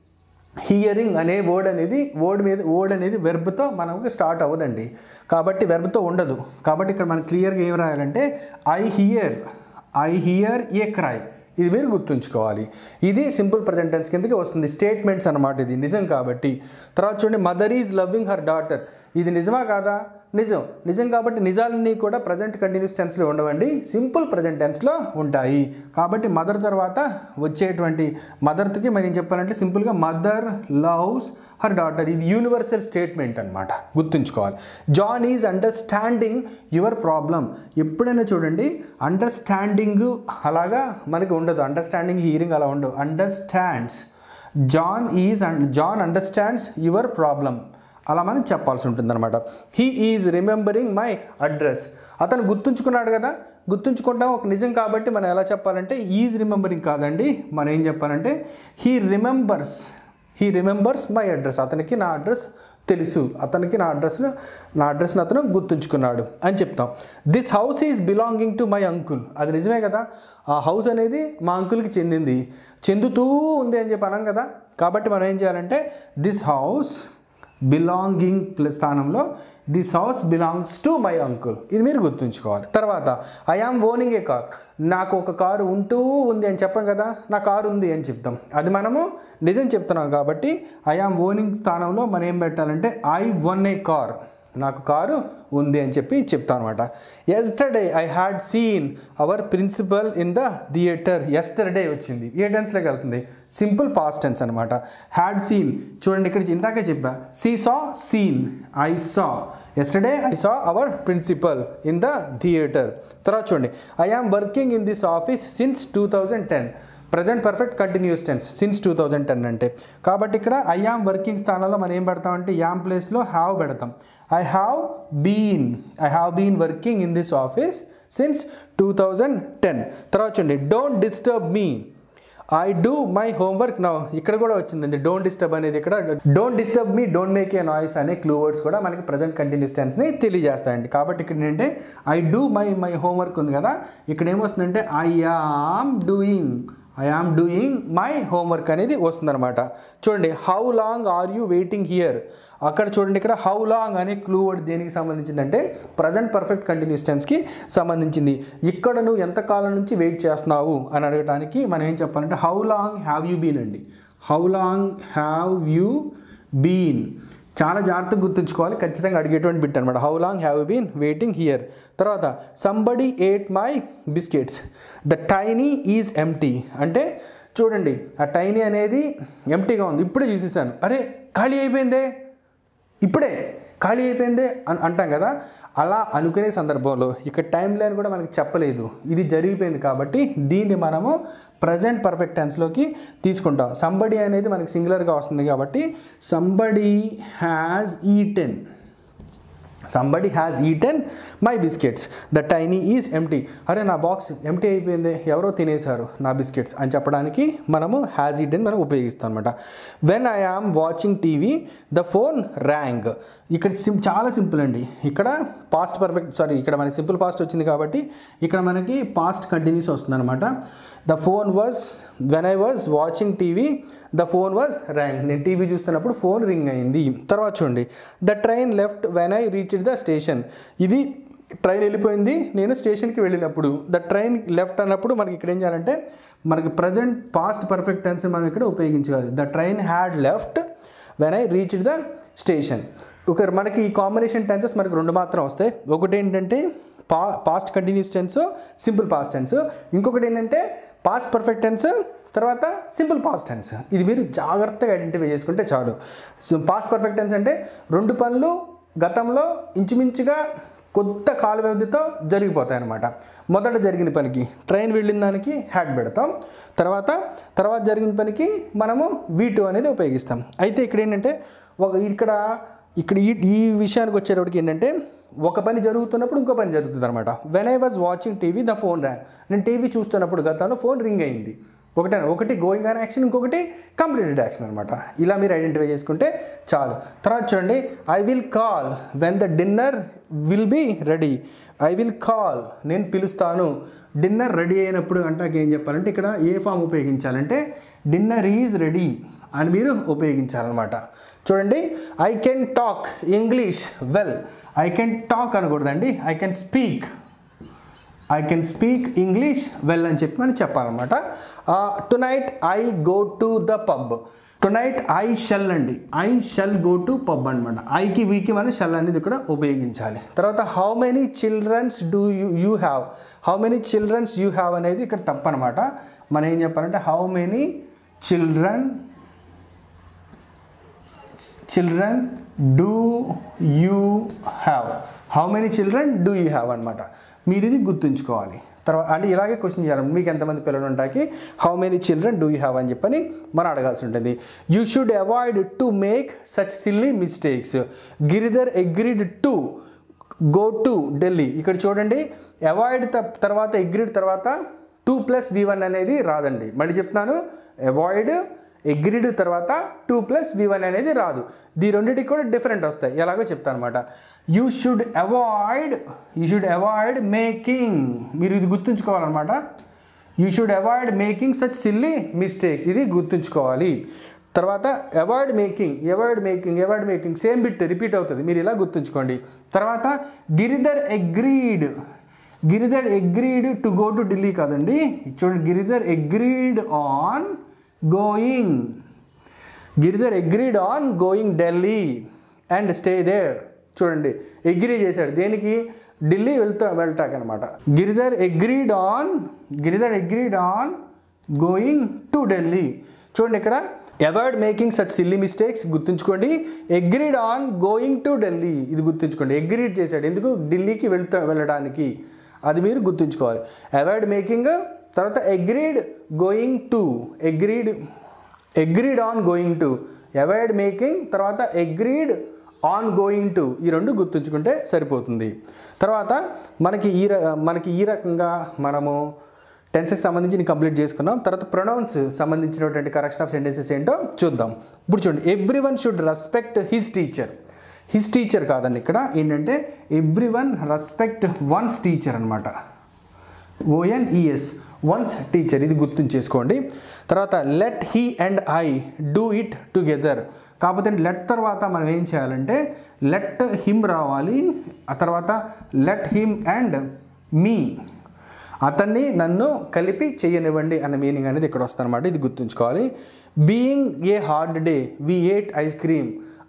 హియరింగ్ అనే వర్డ్ అనేది వర్డ్ మీద వర్డ్ అనేది వెర్బ్తో మనకు స్టార్ట్ అవ్వదండి కాబట్టి వెర్బ్తో ఉండదు కాబట్టి ఇక్కడ మనం క్లియర్గా ఏం రాయాలంటే I hear I hear a cry ఇది మీరు గుర్తుంచుకోవాలి ఇది సింపుల్ ప్రజెంట్ టెన్స్ కిందకి వస్తుంది స్టేట్మెంట్స్ అనమాట ఇది నిజం కాబట్టి తర్వాత చూడండి mother is loving her daughter ఇది నిజమా కాదా నిజం నిజం కాబట్టి నిజాలన్నీ కూడా ప్రజెంట్ కంటిన్యూస్ టెన్స్లో ఉండవండి సింపుల్ ప్రజెంట్ టెన్స్లో ఉంటాయి కాబట్టి మదర్ తర్వాత వచ్చేటువంటి మదర్కి మనం ఏం చెప్పాలంటే సింపుల్గా మదర్ లవ్స్ హర్ డాటర్ ఇది యూనివర్సల్ స్టేట్మెంట్ అనమాట గుర్తుంచుకోవాలి John is understanding your problem ఎప్పుడైనా చూడండి అండర్స్టాండింగ్ అలాగా మనకి ఉండదు అండర్స్టాండింగ్ హీరింగ్ అలా ఉండదు understands John is John understands your problem అలా మనం చెప్పాల్సి ఉంటుందన్నమాట he is remembering my address అతను గుర్తుంచుకున్నాడు కదా గుర్తుంచుకుంటాం ఒక నిజం కాబట్టి మనం ఎలా చెప్పాలంటే ఈజ్ రిమెంబరింగ్ కాదండి మనం ఏం చెప్పాలంటే he remembers he remembers my address అతనికి నా అడ్రస్ తెలుసు అతనికి నా అడ్రస్ నా అడ్రస్ని అతను గుర్తుంచుకున్నాడు అని చెప్తాం this house is belonging to my uncle అది నిజమే కదా ఆ హౌస్ అనేది మా అంకుల్కి చెందింది చెందుతూ ఉంది అని చెప్పి అన్నాం కదా కాబట్టి మనం ఏం చేయాలంటే దిస్ హౌస్ బిలాంగింగ్ ప్లస్ స్థానంలో this house belongs to my uncle ఇది మీరు గుర్తుంచుకోవాలి తర్వాత I am owning a car నాకు ఒక కారు ఉంటూ ఉంది అని చెప్పాం కదా నా కారు ఉంది అని చెప్తాం అది మనము నిజం చెప్తున్నాం కాబట్టి ఐ ఆమ్ ఓనింగ్ స్థానంలో మనం ఏం పెట్టాలంటే ఐ వన్ ఏ కార్ నాకు కారు ఉంది అని చెప్పి చెప్తాను అనమాట yesterday I had seen our principal in the theatre yesterday వచ్చింది ఏ టెన్స్లోకి వెళ్తుంది సింపుల్ పాస్ట్ టెన్స్ అనమాట హ్యాడ్ సీన్ చూడండి ఇక్కడ ఇందాకే చెప్పా see saw seen I saw yesterday I saw our principal in the theatre తర్వాత చూడండి I am working in this office since two thousand ten present perfect continuous tense since two thousand ten అంటే కాబట్టి ఇక్కడ I am working స్థానంలో మనం ఏం పెడతామంటే am ప్లేస్లో హ్యావ్ పెడతాం I have been I have been working in this office since two thousand ten తర్వాత చూడండి don't disturb me I do my homework now ఇక్కడ కూడా వచ్చిందండి డోంట్ డిస్టర్బ్ అనేది ఇక్కడ don't disturb me don't make a noise అనే clue words కూడా మనకి ప్రజెంట్ కంటిన్యూస్ టెన్స్ని తెలియజేస్తాయండి కాబట్టి ఇక్కడ ఏంటంటే I do my my homework ఉంది కదా ఇక్కడ ఏమొస్తుందంటే I am doing I am doing my homework అనేది వస్తుందన్నమాట చూడండి how long are you waiting here అక్కడ చూడండి ఇక్కడ హౌ లాంగ్ అనే క్లూ వర్డ్ దేనికి సంబంధించిందంటే ప్రజెంట్ పర్ఫెక్ట్ కంటిన్యూస్ టెన్స్కి సంబంధించింది ఇక్కడ నువ్వు ఎంతకాలం నుంచి వెయిట్ చేస్తున్నావు అని అడగడానికి మనం ఏం చెప్పాలంటే how long have you been అండి how long have you been చాలా జాగ్రత్తగా గుర్తుంచుకోవాలి ఖచ్చితంగా అడిగేటువంటి బిట్ అనమాట how long have been waiting here తర్వాత somebody ate my biscuits the tiny is empty అంటే చూడండి ఆ టైనీ అనేది ఎంటీగా ఉంది ఇప్పుడే చూసేసాను అరే ఖాళీ అయిపోయిందే ఇప్పుడే ఖాళీ అయిపోయిందే అని అంటాం కదా అలా అనుకునే సందర్భంలో ఇక్కడ టైం లైన్ కూడా మనకి చెప్పలేదు ఇది జరిగిపోయింది కాబట్టి దీన్ని మనము ప్రజెంట్ పర్ఫెక్ట్ టెన్స్లోకి తీసుకుంటాం సంబడి అనేది మనకి సింగులర్గా వస్తుంది కాబట్టి somebody has eaten somebody has eaten my biscuits the tiny is empty అరే నా బాక్స్ ఎంటీ అయిపోయింది ఎవరో తినేశారు నా బిస్కెట్స్ అని చెప్పడానికి మనము హ్యాజ్ ఈటెన్ మనం ఉపయోగిస్తాం అనమాట when I am watching TV the phone rang ఇక్కడ సిం చాలా సింపుల్ అండి ఇక్కడ పాస్ట్ పర్ఫెక్ట్ సారీ ఇక్కడ మనకి సింపుల్ పాస్ట్ వచ్చింది కాబట్టి ఇక్కడ మనకి పాస్ట్ కంటిన్యూస్ వస్తుంది అనమాట the phone was when I was watching TV the phone was rang నేను టీవీ చూస్తున్నప్పుడు ఫోన్ రింగ్ అయింది తర్వాత చూడండి the train left when I reach the station ఇది ట్రైన్ వెళ్ళిపోయింది నేను స్టేషన్కి వెళ్ళినప్పుడు ద ట్రైన్ లెఫ్ట్ అన్నప్పుడు మనకి ఇక్కడ ఏం చేయాలంటే మనకి ప్రజెంట్ పాస్ట్ పర్ఫెక్ట్ టెన్స్ మనం ఇక్కడ ఉపయోగించాలి the train had left when I reach the station ఒక మనకి ఈ కాంబినేషన్ టెన్సెస్ మనకి రెండు మాత్రం వస్తాయి ఒకటి ఏంటంటే పా past continuous tense simple past tense ఇంకొకటి ఏంటంటే పాస్ట్ పర్ఫెక్ట్ టెన్స్ తర్వాత సింపుల్ పాస్ట్ టెన్స్ ఇది మీరు జాగ్రత్తగా ఐడెంటిఫై చేసుకుంటే చాలు పాస్ట్ పర్ఫెక్ట్ టెన్స్ అంటే రెండు పనులు గతంలో ఇంచుమించుగా కొత్త కాల వ్యవధితో జరిగిపోతాయి అన్నమాట మొదట జరిగిన పనికి ట్రైన్ వెళ్ళిన దానికి హ్యాడ్ పెడతాం తర్వాత తర్వాత జరిగిన పనికి మనము వీ టూ అనేది ఉపయోగిస్తాం అయితే ఇక్కడ ఏంటంటే ఒక ఇక్కడ ఇక్కడ ఈ ఈ విషయానికి వచ్చేటప్పటికి ఏంటంటే ఒక పని జరుగుతున్నప్పుడు ఇంకో పని జరుగుతుంది అనమాట when I was watching TV the phone rang నేను టీవీ చూస్తున్నప్పుడు గతంలో ఫోన్ రింగ్ అయింది ఒకటే ఒకటి గోయింగ్ ఆన్ యాక్షన్ ఇంకొకటి కంప్లీటెడ్ యాక్షన్ అనమాట ఇలా మీరు ఐడెంటిఫై చేసుకుంటే చాలు తర్వాత చూడండి I will call when the dinner will be ready I will call నేను పిలుస్తాను డిన్నర్ రెడీ అయినప్పుడు అంటే ఏం చెప్పాలంటే ఇక్కడ ఏ ఫామ్ ఉపయోగించాలంటే డిన్నర్ ఈజ్ రెడీ అని మీరు ఉపయోగించాలన్నమాట చూడండి I can talk English well I can talk అనకూడదండి I can speak I can speak English well అని చెప్పి మనం చెప్పాలన్నమాట tonight I go to the pub tonight I shall అండి I shall go to pub అనమాట ఐకి వీకి మనం షెల్ అనేది ఇక్కడ ఉపయోగించాలి తర్వాత how many childrens do you you have how many childrens you have అనేది ఇక్కడ తప్పనమాట మనం ఏం చెప్పాలంటే how many children children do you have how many children do you have అనమాట మీరు ఇది గుర్తుంచుకోవాలి తర్వాత అంటే ఇలాగే క్వశ్చన్ చేయాలి మీకు ఎంతమంది పిల్లలు ఉంటాకి how many children do you have అని చెప్పని మనం అడగాల్సి ఉంటుంది you should avoid to make such silly mistakes Giridhar agreed to go to Delhi ఇక్కడ చూడండి అవాయిడ్ తర్వాత అగ్రీడ్ తర్వాత టూ ప్లస్ వి వన్ అనేది రాదండి మళ్ళీ చెప్తున్నాను అవాయిడ్ అగ్రీడ్ తర్వాత టూ ప్లస్ వి వన్ అనేది రాదు దీ రెండింటికి కూడా డిఫరెంట్ వస్తాయి ఎలాగో చెప్తాను అనమాట you should avoid you should avoid making మీరు ఇది గుర్తుంచుకోవాలన్నమాట you should avoid making such silly mistakes ఇది గుర్తుంచుకోవాలి తర్వాత avoid making avoid making avoid making same bit repeat అవుతుంది మీరు ఇలా గుర్తుంచుకోండి తర్వాత Giridhar agreed Giridhar agreed to go to Delhi కాదండి చూడండి Giridhar agreed on going Giridhar agreed on going Delhi and stay there చూడండి అగ్రీ చేశాడు దేనికి ఢిల్లీ వెళ్తా వెళ్ళటాకనమాట Giridhar agreed on Giridhar agreed on going to Delhi చూడండి ఇక్కడ avoid making such silly mistakes గుర్తుంచుకోండి agreed on going to Delhi ఇది గుర్తుంచుకోండి అగ్రీడ్ చేశాడు ఎందుకు ఢిల్లీకి వెళ్తా వెళ్ళడానికి అది మీరు గుర్తుంచుకోవాలి అవాయిడ్ మేకింగ్ తర్వాత agreed going to agreed agreed on going to avoid making తర్వాత అగ్రీడ్ ఆన్ గోయింగ్ టు ఈ రెండు గుర్తుంచుకుంటే సరిపోతుంది తర్వాత మనకి ఈ ర- మనకి ఈ రకంగా మనము టెన్సెస్ సంబంధించి కంప్లీట్ చేసుకున్నాం తర్వాత ప్రొనౌన్స్ సంబంధించినటువంటి కరెక్షన్ ఆఫ్ సెంటెన్సెస్ ఏంటో చూద్దాం ఇప్పుడు చూడండి every one should respect his teacher his teacher కాదండి ఇక్కడ ఏంటంటే everyone respect one's teacher అనమాట ఓఎన్ఈఎస్ వన్స్ టీచర్ ఇది గుర్తుంచేసుకోండి తర్వాత let he and I do it together కాకపోతే లెట్ తర్వాత మనం ఏం చేయాలంటే లెట్ హిమ్ రావాలి ఆ తర్వాత లెట్ హిమ్ అండ్ మీ అతన్ని నన్ను కలిపి చేయనివ్వండి అన్న మీనింగ్ అనేది ఇక్కడ వస్తుందన్నమాట ఇది గుర్తుంచుకోవాలి being a hard day we ate ice cream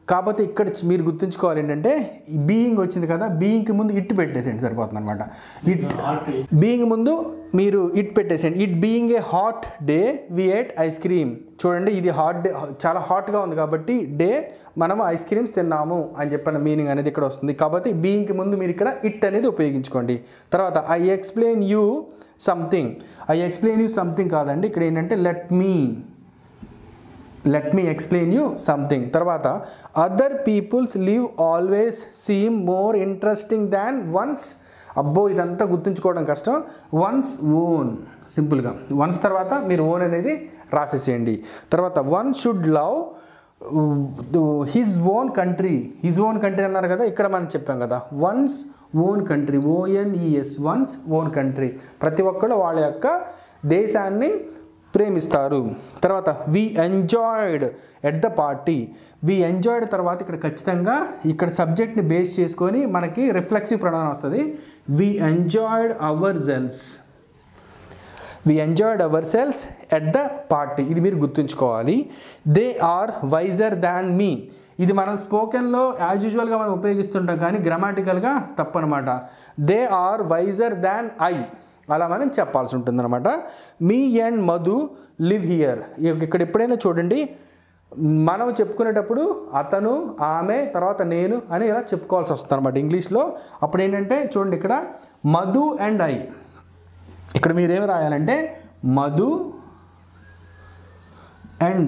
కాకపోతే ఇక్కడ చ- మీరు గుర్తుంచుకోవాలి ఏంటంటే బీయింగ్ వచ్చింది కదా బీయింగ్కి ముందు ఇట్ పెట్టేసేయండి సరిపోతుంది అనమాట ఇట్ బీయింగ్ ముందు మీరు ఇట్ పెట్టేసేయండి it being a hot day we ate ice cream చూడండి ఇది హాట్ డే చాలా హాట్గా ఉంది కాబట్టి డే మనం ఐస్ క్రీమ్స్ తిన్నాము అని చెప్పిన మీనింగ్ అనేది ఇక్కడ వస్తుంది కాబట్టి బీయింగ్కి ముందు మీరు ఇక్కడ ఇట్ అనేది ఉపయోగించుకోండి తర్వాత I explain you something I explain you something కాదండి ఇక్కడ ఏంటంటే let me let me explain you something తర్వాత other peoples live always seem more interesting than ones అబ్బో ఇదంతా గుర్తుంచుకోవడం కష్టం వన్స్ ఓన్ సింపుల్గా వన్స్ తర్వాత మీరు ఓన్ అనేది రాసేసేయండి తర్వాత one should love his own country his own country అన్నారు కదా ఇక్కడ మనం చెప్పాం కదా one's own country O N E S one's own country ప్రతి ఒక్కరు వాళ్ళ యొక్క దేశాన్ని ప్రేమిస్తారు తర్వాత we enjoyed at the party we enjoyed తర్వాత ఇక్కడ ఖచ్చితంగా ఇక్కడ సబ్జెక్ట్ని బేస్ చేసుకొని మనకి రిఫ్లెక్సివ్ ప్రొనౌన్ వస్తుంది we enjoyed ourselves we enjoyed ourselves at the party ఇది మీరు గుర్తుంచుకోవాలి they are wiser than me ఇది మనం స్పోకెన్లో యాజ్ యూజువల్గా మనం ఉపయోగిస్తుంటాం కానీ గ్రామాటికల్గా తప్పనమాట they are wiser than I అలా మనం చెప్పాల్సి ఉంటుందన్నమాట me and Madhu live here ఇక్కడ ఎప్పుడైనా చూడండి మనం చెప్పుకునేటప్పుడు అతను ఆమె తర్వాత నేను అని ఇలా చెప్పుకోవాల్సి వస్తుంది అనమాట ఇంగ్లీష్లో అప్పుడు ఏంటంటే చూడండి ఇక్కడ మధు అండ్ ఐ ఇక్కడ మీరేం రాయాలంటే Madhu and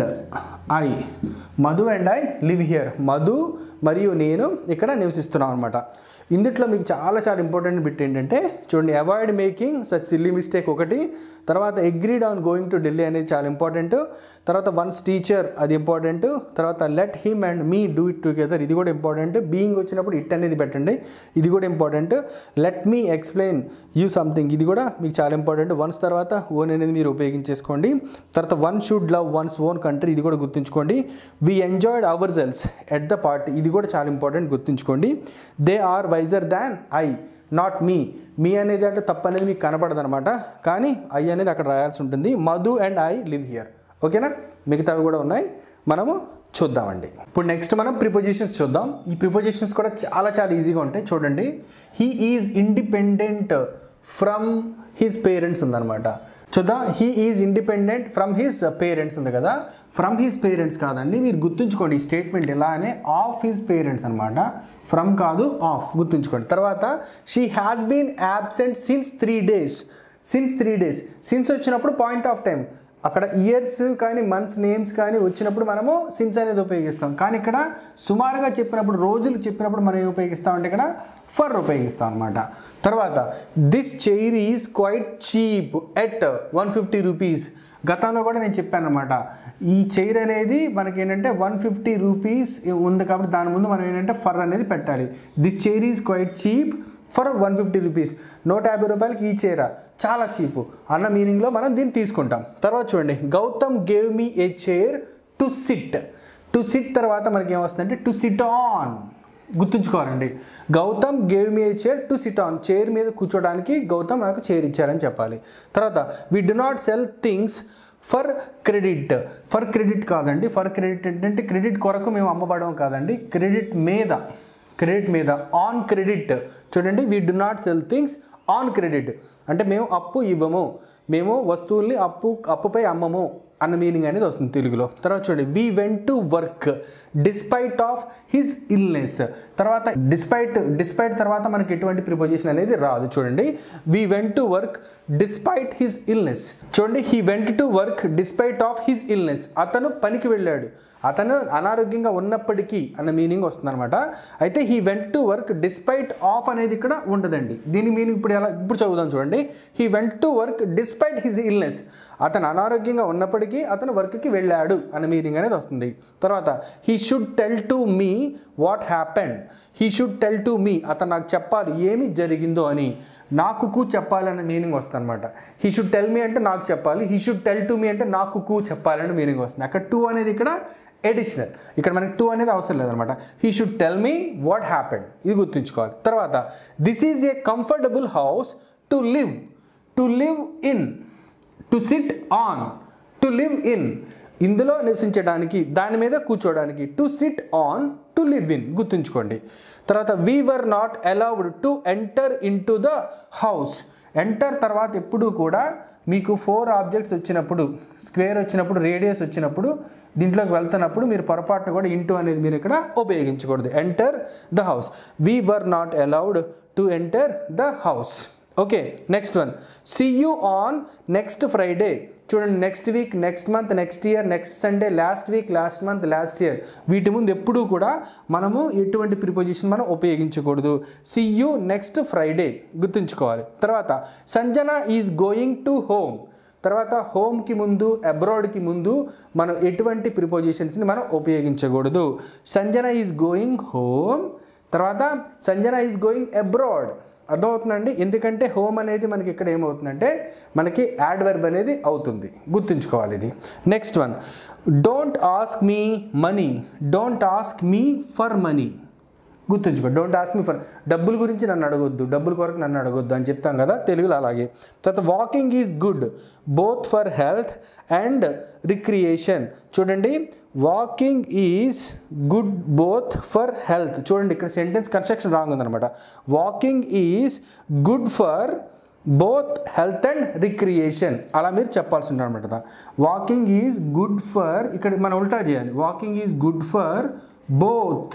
I Madhu and I live here Madhu మరియు నేను ఇక్కడ నివసిస్తున్నాం అనమాట ఇందుట్లో మీకు చాలా చాలా ఇంపార్టెంట్ బిట్ ఏంటంటే చూడండి avoid making such silly mistake ఒకటి తర్వాత agreed on going to Delhi అనేది చాలా ఇంపార్టెంట్ తర్వాత వన్స్ టీచర్ అది ఇంపార్టెంట్ తర్వాత let him and me do it together ఇది కూడా ఇంపార్టెంట్ బీయింగ్ వచ్చినప్పుడు ఇట్ అనేది పెట్టండి ఇది కూడా important let me explain you something ఇది కూడా మీకు చాలా ఇంపార్టెంట్ వన్స్ తర్వాత ఓన్ అనేది మీరు ఉపయోగించేసుకోండి తర్వాత one should love one's own country ఇది కూడా గుర్తుంచుకోండి we enjoyed ourselves at the party ఇది కూడా చాలా ఇంపార్టెంట్ గుర్తుంచుకోండి they are wiser than I not me me అనేది అంటే తప్పు అనేది మీకు కనపడదు అనమాట కానీ ఐ అనేది అక్కడ రాయాల్సి ఉంటుంది Madhu and I live here ఓకేనా మిగతావి కూడా ఉన్నాయి మనము చూద్దామండి ఇప్పుడు నెక్స్ట్ మనం ప్రిపోజిషన్స్ చూద్దాం ఈ ప్రిపోజిషన్స్ కూడా చాలా చాలా ఈజీగా ఉంటాయి చూడండి he is independent from his parents ఉందన్నమాట చూద్దాం he is independent from his parents ఉంది కదా ఫ్రమ్ హిస్ పేరెంట్స్ కాదండి మీరు గుర్తుంచుకోండి ఈ స్టేట్మెంట్ ఎలా అనే ఆఫ్ హిస్ పేరెంట్స్ అనమాట ఫ్రమ్ కాదు ఆఫ్ గుర్తుంచుకోండి తర్వాత she has been absent since three days since three days since వచ్చినప్పుడు పాయింట్ ఆఫ్ టైం అక్కడ ఇయర్స్ కానీ మంత్స్ నేమ్స్ కానీ వచ్చినప్పుడు మనము సిన్స్ అనేది ఉపయోగిస్తాం కానీ ఇక్కడ సుమారుగా చెప్పినప్పుడు రోజులు చెప్పినప్పుడు మనం ఏం ఉపయోగిస్తాం అంటే ఇక్కడ ఫర్ ఉపయోగిస్తాం అనమాట తర్వాత this chair is quite cheap at one fifty rupees గతంలో కూడా నేను చెప్పాను అనమాట ఈ చైర్ అనేది మనకి ఏంటంటే వన్ ఫిఫ్టీ రూపీస్ ఉంది కాబట్టి దాని ముందు మనం ఏంటంటే ఫర్ అనేది పెట్టాలి this chair is quite cheap for one fifty rupees నూట యాభై రూపాయలకి ఈ చీర చాలా చీపు అన్న మీనింగ్లో మనం దీన్ని తీసుకుంటాం తర్వాత చూడండి Gautam gave me a chair to sit to sit తర్వాత మనకి ఏమొస్తుందంటే టు సిట్ ఆన్ గుర్తుంచుకోవాలండి Gautam gave me a chair to sit on chair మీద కూర్చోడానికి గౌతమ్ నాకు చైర్ ఇచ్చారని చెప్పాలి తర్వాత we do not sell things for credit for credit కాదండి ఫర్ క్రెడిట్ ఏంటంటే క్రెడిట్ కొరకు మేము అమ్మబడడం కాదండి క్రెడిట్ మీద క్రెడిట్ మీద ఆన్ క్రెడిట్ చూడండి we do not sell things on credit అంటే మేము అప్పు ఇవ్వము మేము వస్తువుల్ని అప్పు అప్పుపై అమ్మము అన్న మీనింగ్ అనేది వస్తుంది తెలుగులో తర్వాత చూడండి we went to work despite of his illness తర్వాత డిస్పైట్ డిస్పైట్ తర్వాత మనకి ఎటువంటి ప్రిపోజిషన్ అనేది రాదు చూడండి we went to work despite his illness చూడండి he went to work despite of his illness అతను పనికి వెళ్ళాడు అతను అనారోగ్యంగా ఉన్నప్పటికీ అన్న మీనింగ్ వస్తుంది అనమాట అయితే he went to work despite of అనేది ఇక్కడ ఉండదండి దీని మీనింగ్ ఇప్పుడు ఎలా ఇప్పుడు చదువుదాం చూడండి he went to work despite his illness అతను అనారోగ్యంగా ఉన్నప్పటికీ అతను వర్క్కి వెళ్ళాడు అన్న మీనింగ్ అనేది వస్తుంది తర్వాత he should tell to me what happened he should tell to me అతను నాకు చెప్పాలి ఏమి జరిగిందో అని నాకు కూ చెప్పాలి అనే మీనింగ్ వస్తుంది అనమాట హీ షుడ్ టెల్ మీ అంటే నాకు చెప్పాలి he should tell to me అంటే నాకు కూ చెప్పాలని మీనింగ్ వస్తుంది అక్కడ టూ అనేది ఇక్కడ ఎడిషనల్ ఇక్కడ మనకి టూ అనేది అవసరం లేదనమాట he should tell me what happened ఇది గుర్తుంచుకోవాలి తర్వాత this is a comfortable house to live to live in to sit on to live in ఇందులో నివసించడానికి దాని మీద కూర్చోడానికి to sit on to live in గుర్తుంచుకోండి తర్వాత we were not allowed to enter into the house enter తర్వాత ఎప్పుడు కూడా మీకు ఫోర్ ఆబ్జెక్ట్స్ వచ్చినప్పుడు స్క్వేర్ వచ్చినప్పుడు రేడియస్ వచ్చినప్పుడు దీంట్లోకి వెళ్తున్నప్పుడు మీరు పొరపాటున కూడా ఇంటూ అనేది మీరు ఇక్కడ ఉపయోగించకూడదు enter the house we were not allowed to enter the house okay next one see you on next Friday చూడండి next week next month next year next Sunday last week last month last year వీటి ముందు ఎప్పుడూ కూడా మనము ఎటువంటి preposition మనం ఉపయోగించకూడదు see you next Friday గుర్తుంచుకోవాలి తర్వాత Sanjana is going to home తర్వాత హోమ్కి ముందు అబ్రాడ్కి ముందు మనం ఎటువంటి ప్రిపోజిషన్స్ని మనం ఉపయోగించకూడదు సంజన ఈజ్ గోయింగ్ హోమ్ తర్వాత సంజన ఈజ్ గోయింగ్ అబ్రాడ్ అర్థమవుతుందండి ఎందుకంటే హోమ్ అనేది మనకి ఇక్కడ ఏమవుతుందంటే మనకి యాడ్ వెర్బ్ అనేది అవుతుంది గుర్తుంచుకోవాలి ఇది next one don't ask me money don't ask me for money గుర్తుంచుకో డోంట్ ఆస్క్ మీ ఫర్ డబ్బుల గురించి నన్ను అడగొద్దు డబ్బుల కొరకు నన్ను అడగొద్దు అని చెప్తాం కదా తెలుగులో అలాగే తర్వాత walking is good both for health and recreation చూడండి walking is good both for health చూడండి ఇక్కడ సెంటెన్స్ కన్స్ట్రక్షన్ రాంగ్ ఉందన్నమాట walking is good for both health and recreation అలా మీరు చెప్పాల్సి ఉంటుంది అనమాట వాకింగ్ ఈజ్ గుడ్ ఫర్ ఇక్కడ మనం ఉల్టా చేయాలి walking is good for both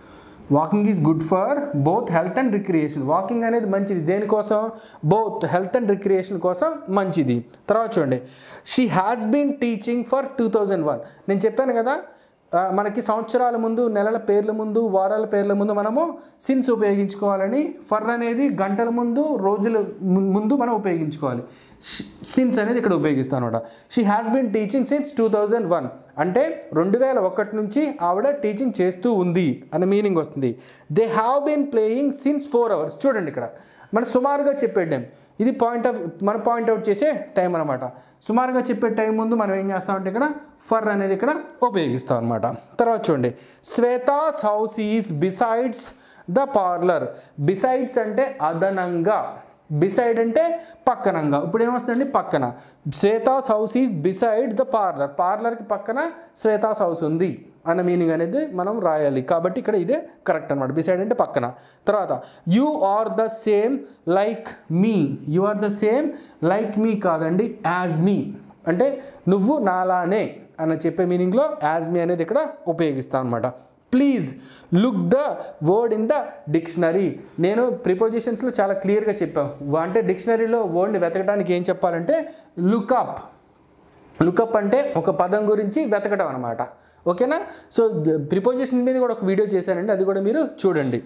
walking is good for both health and recreation walking అనేది మంచిది దేనికోసం బోత్ హెల్త్ అండ్ రిక్రియేషన్ కోసం మంచిది తర్వాత చూడండి she has been teaching for two thousand one నేను చెప్పాను కదా ఆ, మనకి సంవత్సరాల ముందు నెలల పేర్ల ముందు వారాల పేర్ల ముందు మనము సిన్స్ ఉపయోగించుకోవాలని ఫర్ అనేది గంటల ముందు రోజుల ము- ముందు మనం ఉపయోగించుకోవాలి సిన్స్ అనేది ఇక్కడ ఉపయోగిస్తాను అనమాట she has been teaching since two thousand one అంటే రెండు వేల ఒకటి నుంచి ఆవిడ టీచింగ్ చేస్తూ ఉంది అనే మీనింగ్ వస్తుంది they have been playing since four hours చూడండి ఇక్కడ మన సుమారుగా చెప్పే టైం ఇది పాయింట్ ఆఫ్ మన పాయింట్ అవుట్ చేసే టైం అనమాట సుమారుగా చెప్పే టైం ముందు మనం ఏం చేస్తామంటే ఇక్కడ ఫర్ అనేది ఇక్కడ ఉపయోగిస్తాం అనమాట తర్వాత చూడండి Shweta's house is besides the parlour besides అంటే అదనంగా బిసైడ్ అంటే పక్కనంగా ఇప్పుడు ఏమొస్తుందండి పక్కన Shweta's house is beside the parlour పార్లర్కి పక్కన శ్వేతాస్ హౌస్ ఉంది అన్న మీనింగ్ అనేది మనం రాయాలి కాబట్టి ఇక్కడ ఇదే కరెక్ట్ అనమాట బిసైడ్ అంటే పక్కన తర్వాత you are the same like me you are the same like me కాదండి యాజ్ మీ అంటే నువ్వు నాలానే అని చెప్పే మీనింగ్లో యాజ్ మీ అనేది ఇక్కడ ఉపయోగిస్తాను అనమాట please look the word in the dictionary నేను ప్రిపోజిషన్స్లో చాలా క్లియర్గా చెప్పాను అంటే డిక్షనరీలో వర్డ్ని వెతకడానికి ఏం చెప్పాలంటే లుకప్ లుకప్ అంటే ఒక పదం గురించి వెతకడం అనమాట ఓకేనా సో ప్రిపోజిషన్ మీద కూడా ఒక వీడియో చేశానండి అది కూడా మీరు చూడండి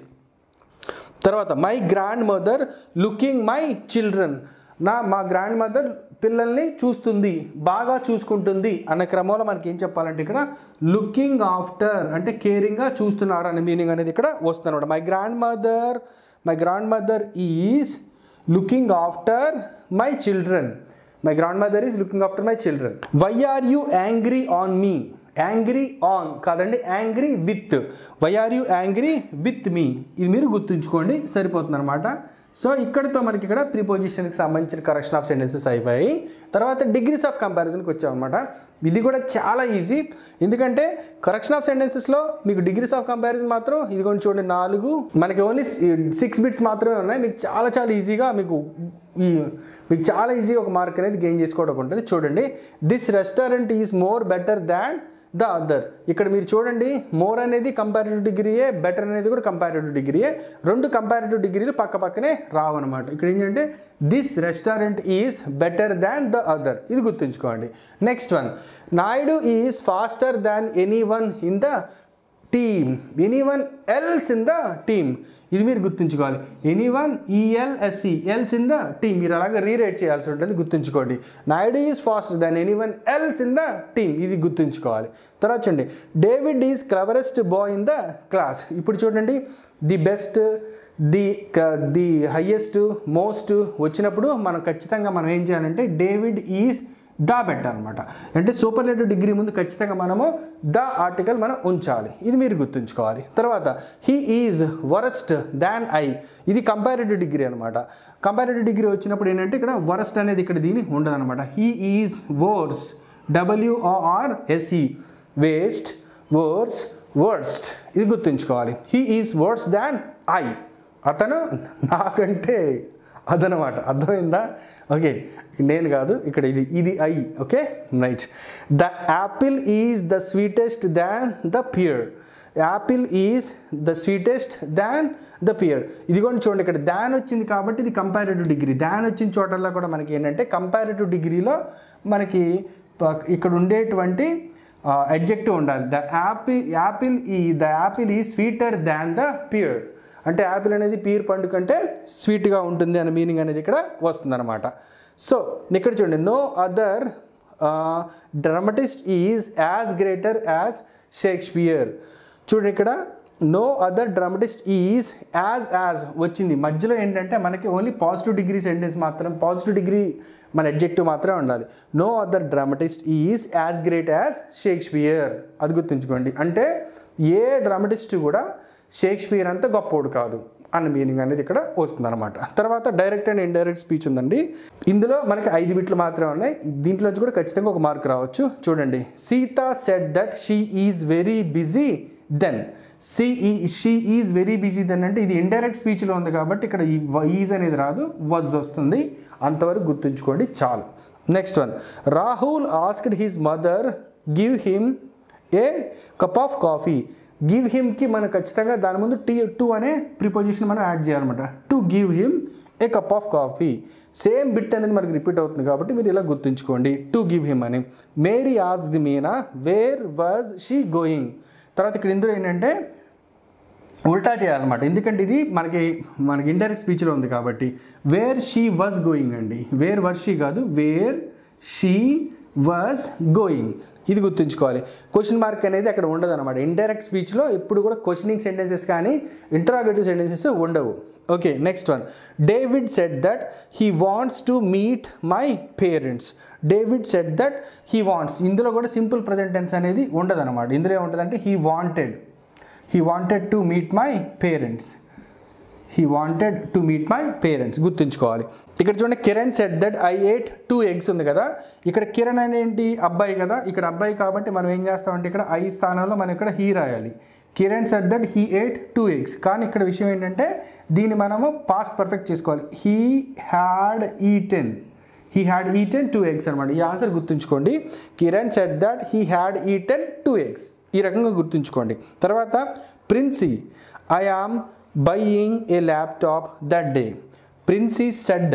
తర్వాత my grandmother looking my children నా మా గ్రాండ్ మదర్ పిల్లల్ని చూస్తుంది బాగా చూసుకుంటుంది అన్న క్రమంలో మనకి ఏం చెప్పాలంటే ఇక్కడ లుకింగ్ ఆఫ్టర్ అంటే కేరింగ్గా చూస్తున్నారు అనే మీనింగ్ అనేది ఇక్కడ వస్తుంది అనమాట my grandmother my grandmother is looking after my children my grandmother is looking after my children why are you angry on me angry on కాదండి angry with why are you angry with me ఇది మీరు గుర్తుంచుకోండి సరిపోతుంది అనమాట so ఇక్కడతో మనకి ఇక్కడ ప్రిపోజిషన్కి సంబంధించిన కరెక్షన్ ఆఫ్ సెంటెన్సెస్ అయిపోయాయి తర్వాత డిగ్రీస్ ఆఫ్ కంపారిజన్కి వచ్చామన్నమాట ఇది కూడా చాలా ఈజీ ఎందుకంటే కరెక్షన్ ఆఫ్ సెంటెన్సెస్లో మీకు డిగ్రీస్ ఆఫ్ కంపారిజన్ మాత్రం ఇదిగోండి చూడండి నాలుగు మనకి ఓన్లీ సిక్స్ బిట్స్ మాత్రమే ఉన్నాయి మీకు చాలా చాలా ఈజీగా మీకు ఈ మీకు చాలా ఈజీగా ఒక మార్క్ అనేది గెయిన్ చేసుకోవడం ఉంటుంది చూడండి this restaurant is more better than the other ఇక్కడ మీరు చూడండి మోర్ అనేది కంపారిటివ్ డిగ్రీయే బెటర్ అనేది కూడా కంపారిటివ్ డిగ్రీయే రెండు కంపారిటివ్ డిగ్రీలు పక్క పక్కనే రావన్నమాట ఇక్కడ ఏంటంటే this restaurant is better than the other ఇది గుర్తుంచుకోండి next one Naidu is faster than anyone in the team anyone else in the team ఇది మీరు గుర్తుంచుకోవాలి anyone E L S C else in the team మీరు అలాగే రీరైట్ చేయాల్సి ఉంటుంది గుర్తుంచుకోండి Naidu is fast than anyone else in the team ఇది గుర్తుంచుకోవాలి తర్వాత చూడండి David is cleverest boy in the class ఇప్పుడు చూడండి the best the the highest most వచ్చినప్పుడు మనం ఖచ్చితంగా మనం ఏం చేయాలంటే డేవిడ్ ఈజ్ దా పెట్టాలన్నమాట అంటే సూపర్లేటివ్ డిగ్రీ ముందు ఖచ్చితంగా మనము ద ఆర్టికల్ మనం ఉంచాలి ఇది మీరు గుర్తుంచుకోవాలి తర్వాత he is worst than I ఇది కంపారిటివ్ డిగ్రీ అనమాట కంపారిటివ్ డిగ్రీ వచ్చినప్పుడు ఏంటంటే ఇక్కడ వరస్ట్ అనేది ఇక్కడ దీని ఉండదు అనమాట he is worse W R S E waste worse worst ఇది గుర్తుంచుకోవాలి he is worse than I అతను నాకంటే అదనమాట అర్థమైందా ఓకే నేను కాదు ఇక్కడ ఇది ఇది I okay right the apple is the sweetest than the pear apple is the sweetest than the pear ఇది కూడా చూడండి ఇక్కడ దాన్ వచ్చింది కాబట్టి ఇది కంపారిటివ్ డిగ్రీ దాన్ వచ్చిన చోటల్లో కూడా మనకి ఏంటంటే కంపారిటివ్ డిగ్రీలో మనకి ప- ఇక్కడ ఉండేటువంటి అడ్జెక్టివ్ ఉండాలి the apple apple is the apple is sweeter than the pear అంటే యాపిల్ అనేది పీర్ పండు కంటే స్వీట్గా ఉంటుంది అనే మీనింగ్ అనేది ఇక్కడ వస్తుందన్నమాట సో ఇక్కడ చూడండి no other dramatist is as greater as Shakespeare చూడండి ఇక్కడ no other dramatist is as as వచ్చింది మధ్యలో ఏంటంటే మనకి ఓన్లీ పాజిటివ్ డిగ్రీ సెంటెన్స్ మాత్రం పాజిటివ్ డిగ్రీ మన అడ్జెక్టివ్ మాత్రమే ఉండాలి no other dramatist is as great as Shakespeare అది గుర్తుంచుకోండి అంటే ఏ డ్రామటిస్ట్ కూడా షేక్స్పియర్ అంత గొప్పోడు కాదు అన్న మీనింగ్ అనేది ఇక్కడ వస్తుందన్నమాట తర్వాత డైరెక్ట్ అండ్ ఇండైరెక్ట్ స్పీచ్ ఉందండి ఇందులో మనకి ఐదు బిట్లు మాత్రమే ఉన్నాయి దీంట్లోంచి కూడా ఖచ్చితంగా ఒక మార్క్ రావచ్చు చూడండి Sita said that she is very busy then she she is very busy then అంటే ఇది ఇండైరెక్ట్ స్పీచ్లో ఉంది కాబట్టి ఇక్కడ ఈ ఈజ్ అనేది రాదు వజ్ వస్తుంది అంతవరకు గుర్తుంచుకోండి చాలు next one Rahul asked his mother give him a cup of coffee give హిమ్కి మనం ఖచ్చితంగా దాని ముందు టీ టు అనే ప్రిపోజిషన్ మనం యాడ్ చేయాలన్నమాట to give him a cup of coffee same bit అనేది మనకి రిపీట్ అవుతుంది కాబట్టి మీరు ఇలా గుర్తుంచుకోండి టు గివ్ హిమ్ అని Mary asked Meena where was she going తర్వాత ఇక్కడ ఇందులో ఏంటంటే ఉల్టా చేయాలన్నమాట ఎందుకంటే ఇది మనకి మనకి ఇండైరెక్ట్ స్పీచ్లో ఉంది కాబట్టి వేర్ షీ వాజ్ గోయింగ్ అండి వేర్ వర్ షీ కాదు వేర్ షీ వాజ్ గోయింగ్ ఇది గుర్తుంచుకోవాలి క్వశ్చన్ మార్క్ అనేది అక్కడ ఉండదు అనమాట ఇండైరెక్ట్ స్పీచ్లో ఎప్పుడు కూడా క్వశ్చనింగ్ సెంటెన్సెస్ కానీ ఇంటరాగేటివ్ సెంటెన్సెస్ ఉండవు okay next one David said that he wants to meet my parents David said that he wants ఇందులో కూడా సింపుల్ ప్రజెంట్ టెన్స్ అనేది ఉండదు అనమాట ఇందులో ఏముంటుందంటే he wanted he wanted to meet my parents he wanted to meet my parents గుర్తుంచుకోవాలి ఇక్కడ చూడండి Kiran said that I ate two eggs ఉంది కదా ఇక్కడ కిరణ్ అనేది ఏంటి అబ్బాయి కదా ఇక్కడ అబ్బాయి కాబట్టి మనం ఏం చేస్తామంటే ఇక్కడ ఐ స్థానంలో మనం ఇక్కడ హీ రాయాలి Kiran said that he ate two eggs కానీ ఇక్కడ విషయం ఏంటంటే దీన్ని మనము పాస్ట్ పర్ఫెక్ట్ చేసుకోవాలి he had eaten he had eaten two eggs అనమాట ఈ ఆన్సర్ గుర్తుంచుకోండి Kiran said that he had eaten two eggs ఈ రకంగా గుర్తుంచుకోండి తర్వాత Princy I am buying a laptop that day Princy said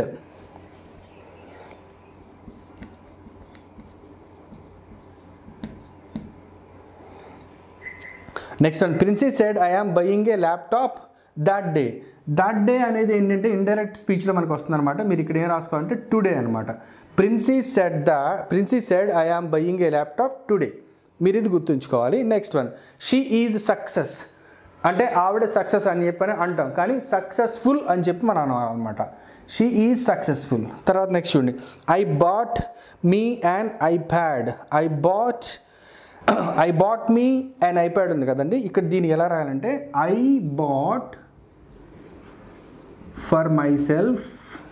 next one Princy said I am buying a laptop that day that day అనేది ఏంటంటే indirect స్పీచ్లో మనకు వస్తుంది అనమాట మీరు ఇక్కడ ఏం రాసుకోవాలంటే టుడే అనమాట Princy said the Princy said I am buying a laptop today మీరు ఇది గుర్తుంచుకోవాలి next one she is success అంటే ఆవిడ సక్సెస్ అని చెప్పని అంటాం కానీ సక్సెస్ఫుల్ అని చెప్పి మనం అనమాట షీ ఈజ్ సక్సెస్ఫుల్ తర్వాత నెక్స్ట్ చూడండి I bought me and iPad I bought I bought me and iPad ఉంది కదండి ఇక్కడ దీన్ని ఎలా రాయాలంటే I bought for myself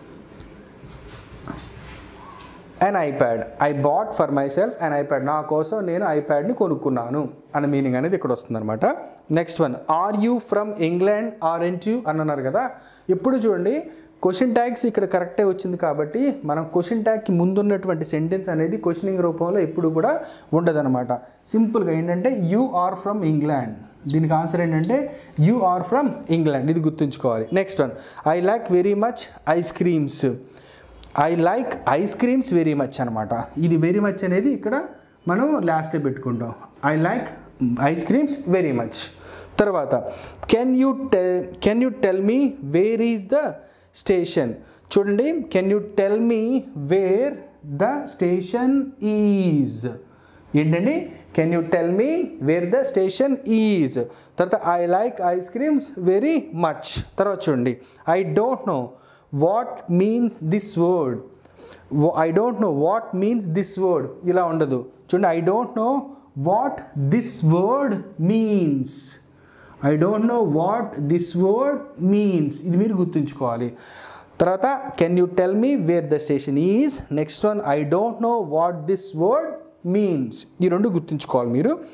and iPad I bought for myself and iPad నా కోసం నేను ఐప్యాడ్ని కొనుక్కున్నాను అనే మీనింగ్ అనేది ఇక్కడ వస్తుంది అనమాట next one are you from England aren't you అని అన్నారు కదా ఎప్పుడు చూడండి క్వశ్చన్ ట్యాగ్స్ ఇక్కడ కరెక్టే వచ్చింది కాబట్టి మనం క్వశ్చన్ ట్యాగ్కి ముందున్నటువంటి సెంటెన్స్ అనేది క్వశ్చనింగ్ రూపంలో ఎప్పుడు కూడా ఉండదన్నమాట సింపుల్గా ఏంటంటే యూ ఆర్ ఫ్రమ్ ఇంగ్లాండ్ దీనికి ఆన్సర్ ఏంటంటే యూ ఆర్ ఫ్రమ్ ఇంగ్లాండ్ ఇది గుర్తుంచుకోవాలి next one I like very much ice creams I like ice creams very much అనమాట ఇది వెరీ మచ్ అనేది ఇక్కడ మనం లాస్ట్లో పెట్టుకుంటాం I like ice creams very much తర్వాత can you tell can you tell me where is the station చూడండి can you tell me where the station is ఏంటండి can you tell me where the station is తర్వాత I like ice creams very much తర్వాత చూడండి I don't know what means this word I don't know what means this word ఇలా ఉండదు చూడండి I don't know what this word means I don't know what this word means ఇది మీరు గుర్తుంచుకోవాలి తర్వాత can you tell me where the station is next one I don't know what this word means ఈ రెండు గుర్తుంచుకోవాలి మీరు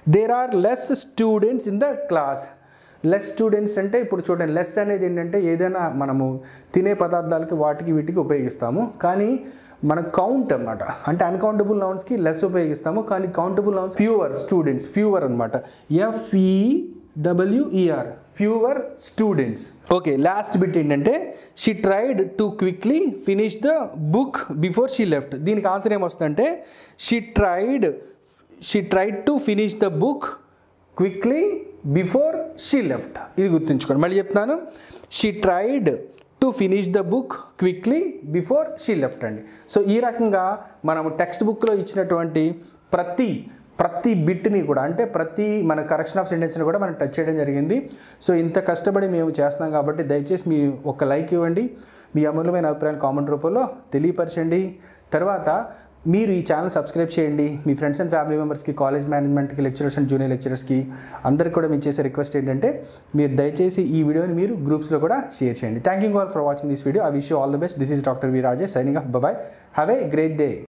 there are less students in the class less students అంటే ఇప్పుడు చూడండి లెస్ అనేది ఏంటంటే ఏదైనా మనము తినే పదార్థాలకి వాటికి వీటికి ఉపయోగిస్తాము కానీ మన కౌంట్ అన్నమాట అంటే అన్కౌంటబుల్ నౌన్స్కి లెస్ ఉపయోగిస్తాము కానీ countable nouns fewer students fewer అనమాట F E W E R fewer students okay last bit ఏంటంటే she tried to quickly finish the book before she left దీనికి ఆన్సర్ ఏమొస్తుందంటే she tried she tried to finish the book quickly before she left ఇది గుర్తుంచుకోండి మళ్ళీ చెప్తాను she tried to finish the book quickly before she left అండి so ఈ రకంగా మనము టెక్స్ట్ బుక్లో ఇచ్చినటువంటి ప్రతి ప్రతి బిట్ని కూడా అంటే ప్రతి మన కరెక్షన్ ఆఫ్ సెంటెన్స్ని కూడా మనం టచ్ చేయడం జరిగింది సో ఇంత కష్టపడి మేము చేస్తున్నాం కాబట్టి దయచేసి మీ ఒక లైక్ ఇవ్వండి మీ అమూల్యమైన అభిప్రాయాలు కామెంట్ రూపంలో తెలియపరచండి తర్వాత మీరు ఈ ఛానల్ సబ్స్క్రైబ్ చేయండి మీ ఫ్రెండ్స్ అండ్ ఫ్యామిలీ మెంబర్స్కి కాలేజ్ మేనేజ్మెంట్కి లెక్చరర్స్ అండ్ జూనియర్ లెక్చరర్స్కి అందరికీ కూడా మీరు చేసే రిక్వెస్ట్ ఏంటంటే మీరు దయచేసి ఈ వీడియోని మీరు గ్రూప్స్లో కూడా షేర్ చేయండి thank you all for watching this video I wish you all the best this is doctor V Rajesh signing off bye have a great day